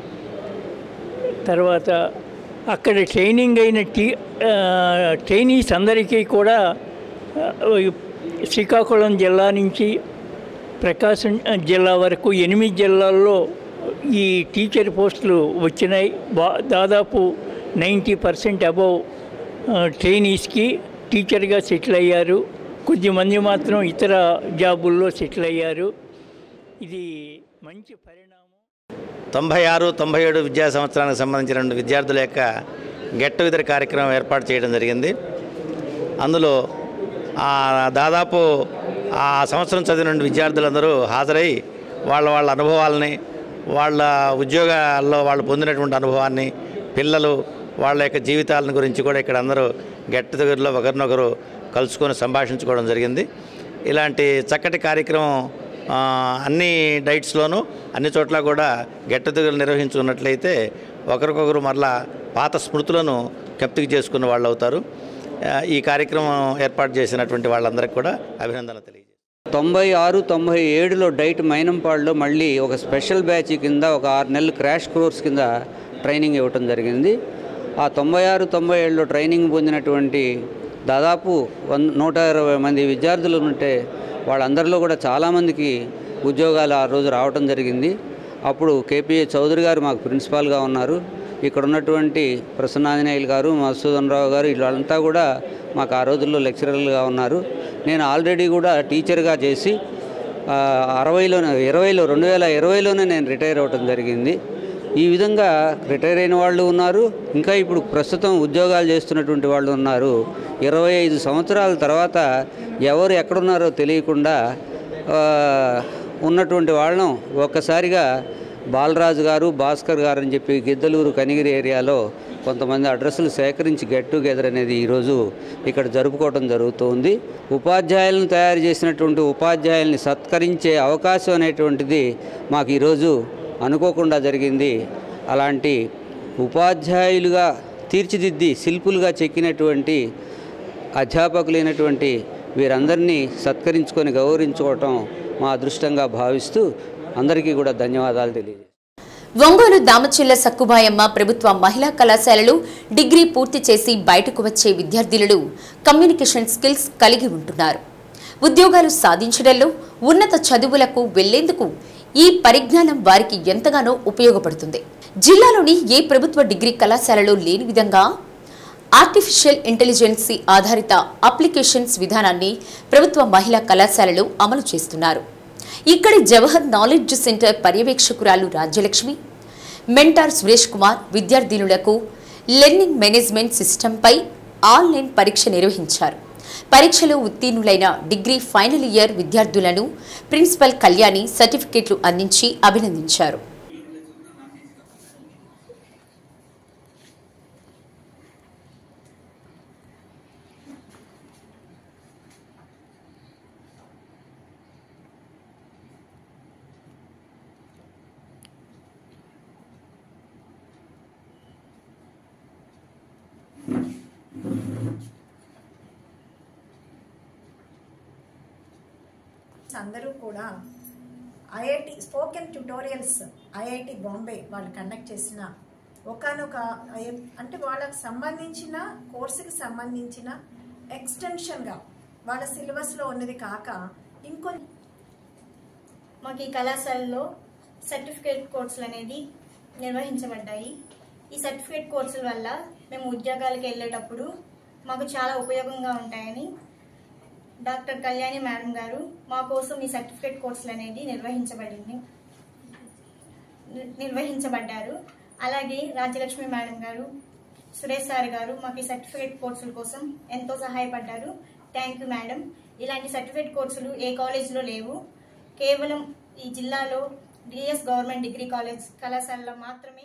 తర్వాత అక్కడ ట్రైనింగ్ అయిన టీ ఆ, ట్రైనీస్ అందరికీ కూడా ఆ, శ్రీకాకుళం జిల్లా నుంచి ప్రకాశం జిల్లా వరకు ఎనిమిది జిల్లాల్లో ఈ టీచర్ పోస్టులు వచ్చినాయి బా దాదాపు నైంటీ పర్సెంట్ అబవ్ ట్రైనీస్కి టీచర్గా సెటిల్ అయ్యారు కొద్దిమంది మాత్రం ఇతర జాబుల్లో సెటిల్ అయ్యారు ఇది మంచి పరిణామం తొంభై ఆరు తొంభై ఏడు విద్యా సంవత్సరానికి సంబంధించిన రెండు విద్యార్థుల యొక్క గెట్ టుగెదర్ కార్యక్రమం ఏర్పాటు చేయడం జరిగింది అందులో ఆ, దాదాపు ఆ సంవత్సరం చదివిన విద్యార్థులందరూ హాజరై వాళ్ళ వాళ్ళ అనుభవాలని వాళ్ళ ఉద్యోగాల్లో వాళ్ళు పొందినటువంటి అనుభవాన్ని పిల్లలు వాళ్ళ యొక్క జీవితాలను గురించి కూడా ఇక్కడ అందరూ గెట్ టుగెదర్లో ఒకరినొకరు కలుసుకొని సంభాషించుకోవడం జరిగింది ఇలాంటి చక్కటి కార్యక్రమం ఆ, అన్ని డైట్స్లోనూ అన్ని చోట్ల కూడా గెట్ టుగెదర్ నిర్వహించుకున్నట్లయితే ఒకరికొకరు మరలా పాత స్మృతులను జ్ఞప్తికి చేసుకున్న వాళ్ళు అవుతారు ఆ, ఈ కార్యక్రమం ఏర్పాటు చేసినటువంటి వాళ్ళందరికీ కూడా అభినందనలు తెలియజేస్తాను తొంభై ఆరు తొంభై ఏడులో డైట్ మైనంపాడులో మళ్ళీ ఒక స్పెషల్ బ్యాచ్ కింద ఒక ఆరు నెలలు క్రాష్ కోర్స్ కింద ట్రైనింగ్ ఇవ్వటం జరిగింది ఆ తొంభై ఆరు తొంభై ఏడులో ట్రైనింగ్ పొందినటువంటి దాదాపు వన్ నూట ఇరవై మంది విద్యార్థులు ఉంటే వాళ్ళందరిలో కూడా చాలామందికి ఉద్యోగాలు ఆ రోజు రావటం జరిగింది అప్పుడు కేపీఏ చౌదరి గారు మాకు ప్రిన్సిపాల్గా ఉన్నారు ఇక్కడ ఉన్నటువంటి ప్రసన్నాంజనేయులు గారు మధుసూదన్ రావు గారు వీళ్ళంతా కూడా మాకు ఆ రోజుల్లో లెక్చరర్లుగా ఉన్నారు నేను ఆల్రెడీ కూడా టీచర్గా చేసి ఆ, అరవైలోనే ఇరవైలో రెండు వేల ఇరవైలోనే నేను రిటైర్ అవ్వటం జరిగింది ఈ విధంగా రిటైర్ అయిన వాళ్ళు ఉన్నారు ఇంకా ఇప్పుడు ప్రస్తుతం ఉద్యోగాలు చేస్తున్నటువంటి వాళ్ళు ఉన్నారు ఇరవై ఐదు సంవత్సరాల తర్వాత ఎవరు ఎక్కడున్నారో తెలియకుండా ఆ, ఉన్నటువంటి వాళ్ళను ఒక్కసారిగా బాలరాజు గారు భాస్కర్ గారు అని చెప్పి గిద్దలూరు కనిగిరి ఏరియాలో కొంతమంది అడ్రస్లు సేకరించి గెట్ టుగెదర్ అనేది ఈరోజు ఇక్కడ జరుపుకోవడం జరుగుతుంది ఉపాధ్యాయులను తయారు చేసినటువంటి ఉపాధ్యాయుల్ని సత్కరించే అవకాశం అనేటువంటిది మాకు ఈరోజు అనుకోకుండా జరిగింది అలాంటి ఉపాధ్యాయులుగా తీర్చిదిద్ది శిల్పులుగా చెక్కినటువంటి అధ్యాపకులైనటువంటి వీరందరినీ సత్కరించుకొని గౌరవించుకోవటం మా అదృష్టంగా భావిస్తూ అందరికీ కూడా ధన్యవాదాలు తెలియజేస్తాను ఒంగోలు దామచిల్ల సక్కుబాయమ్మ ప్రభుత్వ మహిళా కళాశాలలు డిగ్రీ పూర్తి చేసి బయటకు వచ్చే విద్యార్థినులు కమ్యూనికేషన్ స్కిల్స్ కలిగి ఉంటున్నారు ఉద్యోగాలు సాధించడంలో ఉన్నత చదువులకు వెళ్లేందుకు ఈ పరిజ్ఞానం వారికి ఎంతగానో ఉపయోగపడుతుంది జిల్లాలోని ఏ ప్రభుత్వ డిగ్రీ కళాశాలలో లేని విధంగా ఆర్టిఫిషియల్ ఇంటెలిజెన్సీ ఆధారిత అప్లికేషన్స్ విధానాన్ని ప్రభుత్వ మహిళా కళాశాలలు అమలు చేస్తున్నారు ఇక్కడి జవహర్ నాలెడ్జ్ సెంటర్ పర్యవేక్షకురాలు రాజ్యలక్ష్మి మెంటార్ సురేష్ కుమార్ విద్యార్థినులకు లెర్నింగ్ మేనేజ్మెంట్ సిస్టంపై ఆన్లైన్ పరీక్ష నిర్వహించారు పరీక్షలో ఉత్తీర్ణులైన డిగ్రీ ఫైనల్ ఇయర్ విద్యార్థులను ప్రిన్సిపల్ కళ్యాణి సర్టిఫికెట్లు అందించి అభినందించారు అందరూ కూడా IIT spoken tutorials IIT Bombay వాళ్ళు కండక్ట్ చేసిన ఒకనొక అంటే వాళ్ళకి సంబంధించిన కోర్సుకి సంబంధించిన ఎక్స్టెన్షన్గా వాళ్ళ సిలబస్లో ఉన్నది కాక ఇంకొ మాకు ఈ కళాశాలలో సర్టిఫికేట్ కోర్సులు అనేది నిర్వహించబడ్డాయి ఈ సర్టిఫికేట్ కోర్సుల వల్ల మేము ఉద్యోగాలకు వెళ్ళేటప్పుడు మాకు చాలా ఉపయోగంగా ఉంటాయని డాక్టర్ కళ్యాణి మేడం గారు మా కోసం ఈ సర్టిఫికేట్ కోర్సులు అనేది నిర్వహించబడింది ని- నిర్వహించబడ్డారు అలాగే రాజ్యలక్ష్మి మేడం గారు సురేష్ సార్ గారు మాకు ఈ సర్టిఫికేట్ కోర్సుల కోసం ఎంతో సహాయపడ్డారు థ్యాంక్ యూ మేడం ఇలాంటి సర్టిఫికేట్ కోర్సులు ఏ కాలేజ్లో లేవు కేవలం ఈ జిల్లాలో డిఎస్ గవర్నమెంట్ డిగ్రీ కాలేజ్ కళాశాలలో మాత్రమే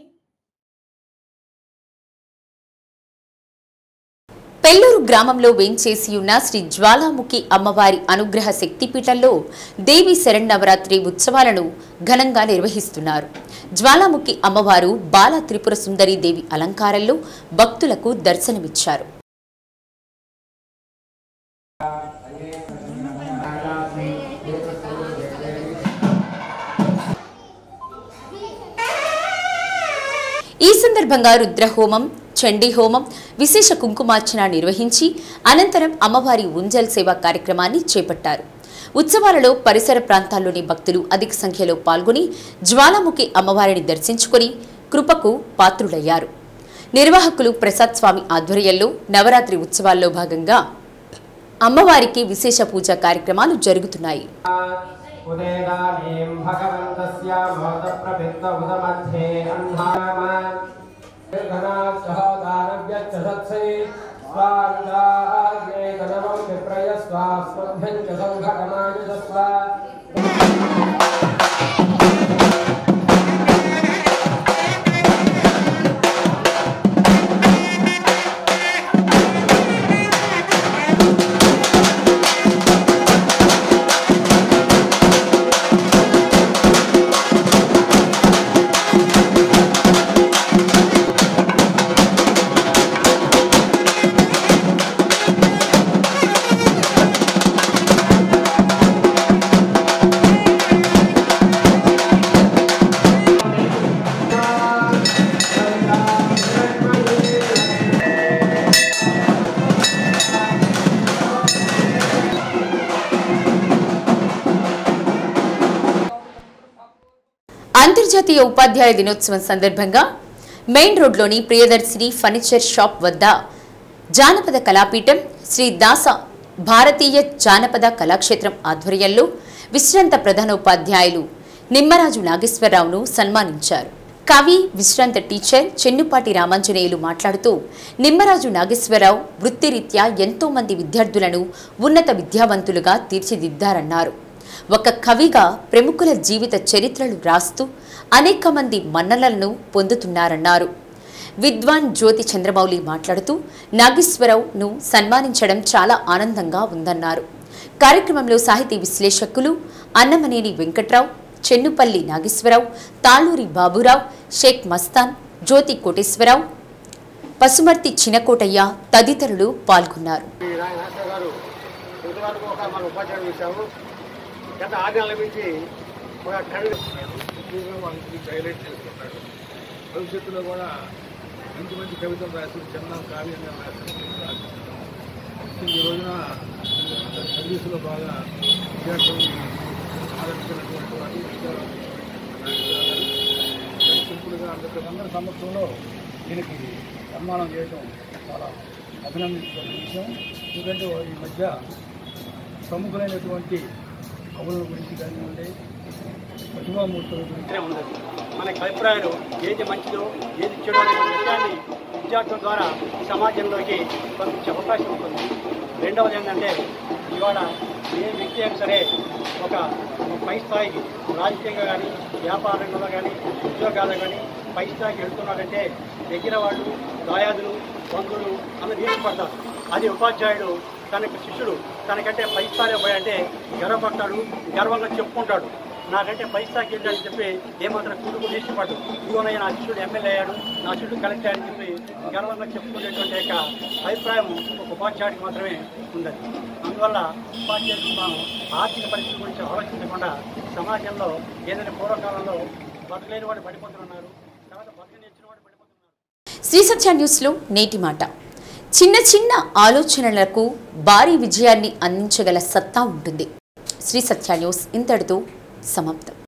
పెల్లూరు గ్రామంలో వేంచేసి ఉన్న శ్రీ జ్వాలాముఖి అమ్మవారి అనుగ్రహ శక్తిపీఠంలో దేవి శరణవరాత్రి ఉత్సవాలను ఘనంగా నిర్వహిస్తున్నారు జ్వాలాముఖి అమ్మవారు బాల త్రిపుర సుందరి దేవి అలంకారంలో భక్తులకు దర్శనమిచ్చారు ఈ సందర్భంగా రుద్రహోమం చండీ హోమం విశేష కుంకుమార్చన నిర్వహించి అనంతరం అమ్మవారి ఉంజల్ సేవ కార్యక్రమాన్ని చేపట్టారు ఉత్సవాలలో పరిసర ప్రాంతాల్లోని భక్తులు అధిక సంఖ్యలో పాల్గొని జ్వాలాముఖి అమ్మవారిని దర్శించుకొని కృపకు పాత్రులయ్యారు నిర్వాహకులు ప్రసాద్ స్వామి ఆధ్వర్యంలో నవరాత్రి ఉత్సవాల్లో భాగంగా అమ్మవారికి విశేష పూజ కార్యక్రమాలు జరుగుతున్నాయి उदेदानीं भगवन्तस्य मोदप्रभित्व उदमध्ये अह्नाम घनाच्छहोदारव्यच्छसत्सै स्वारुदाग्ने गणवं विप्रयस्वास्मभ्यं च सौभगमायुजस्व అంతర్జాతీయ ఉపాధ్యాయ దినోత్సవం సందర్భంగా మెయిన్ రోడ్లోని ప్రియదర్శిని ఫర్నిచర్ షాప్ వద్ద జానపద కళాపీఠం శ్రీ దాస భారతీయ జానపద కళాక్షేత్రం ఆధ్వర్యంలో విశ్రాంత ప్రధానోపాధ్యాయులు నిమ్మరాజు నాగేశ్వరరావును సన్మానించారు కవి విశ్రాంత టీచర్ చెన్నుపాటి రామాంజనేయులు మాట్లాడుతూ నిమ్మరాజు నాగేశ్వరరావు వృత్తిరీత్యా ఎంతో మంది విద్యార్థులను ఉన్నత విద్యావంతులుగా తీర్చిదిద్దారన్నారు ఒక కవిగా ప్రముఖుల జీవిత చరిత్రలు రాస్తూ అనేక మంది మన్ననలను పొందుతున్నారన్నారు విద్వాన్ జ్యోతి చంద్రమౌళి మాట్లాడుతూ నాగేశ్వరరావును సన్మానించడం చాలా ఆనందంగా ఉందన్నారు కార్యక్రమంలో సాహితీ విశ్లేషకులు అన్నమనేని వెంకట్రావు చెన్నుపల్లి నాగేశ్వరరావు తాళూరి బాబురావు షేక్ మస్తాన్ జ్యోతి కోటేశ్వరరావు పసుమర్తి చినకోటయ్య తదితరులు పాల్గొన్నారు ఈ నాగేశ్వర గారు ఇంతవరకు ఒక మన ఉపాధ్యాయులు ఇచ్చాము గత ఆరు నెలల నుంచి ఒక టెన్ హైలైట్ చేసుకుంటాడు భవిష్యత్తులో కూడా మంచి మంచి కవితలు రాసి చిన్న కావ్యంగా రాసి ఈ రోజున సర్వీసులో బాగా విద్యార్థులను ఆదరించినటువంటి వారు సింపుల్గా అందరి అందరి సమక్షంలో దీనికి సన్మానం చేయడం చాలా అభినందించిన విషయం ఎందుకంటే ఈ మధ్య ప్రముఖులైనటువంటి కవుల గురించి కానివ్వండి ప్రతిభామూర్తుల గురించి ఉన్నది మనకి అభిప్రాయాలు ఏది మంచిదో ఏది చెడో అనే విషయాన్ని విద్యార్థుల ద్వారా సమాజంలోకి పంపించే అవకాశం ఉంటుంది రెండవది ఏంటంటే ఇవాళ ఏ వ్యక్తి అయినా సరే ఒక పై స్థాయికి రాజకీయంగా కానీ వ్యాపార రంగంలో కానీ ఉద్యోగాల్లో కానీ పై స్థాయికి వెళ్తున్నాడంటే దగ్గర వాళ్ళు దాయాదులు బంధువులు అందరూ తీర్చిపడతారు అది ఉపాధ్యాయుడు తనకు శిష్యుడు తనకంటే పై స్థాయి పోయంటే గర్వపడతాడు గర్వంగా చెప్పుకుంటాడు నాకంటే పై స్థాయికి వెళ్ళాడని చెప్పి ఏమాత్రం కుదుకు ఇష్టపడు ఇదిగోనయ్య నా శిష్యుడు ఎమ్మెల్యే అయ్యాడు నా శిష్యుడు కలెక్టర్ అని చెప్పి గర్వంగా చెప్పుకునేటువంటి యొక్క అభిప్రాయం ఒక ఉపాధ్యాయుడికి మాత్రమే ఉంది అందువల్ల ఉపాధ్యాయులు మనం ఆర్థిక పరిస్థితి గురించి ఆలోచించకుండా సమాజంలో ఏదైనా పూర్వకాలంలో బతకలేని వాడు పడిపోతున్నారు తర్వాత బతకని ఇచ్చిన వాడు శ్రీ సత్య న్యూస్లో నేటి మాట చిన్న చిన్న ఆలోచనలకు భారీ విజయాన్ని అందించగల సత్తా ఉంటుంది శ్రీ సత్య న్యూస్ ఇంతటితో సమాప్తం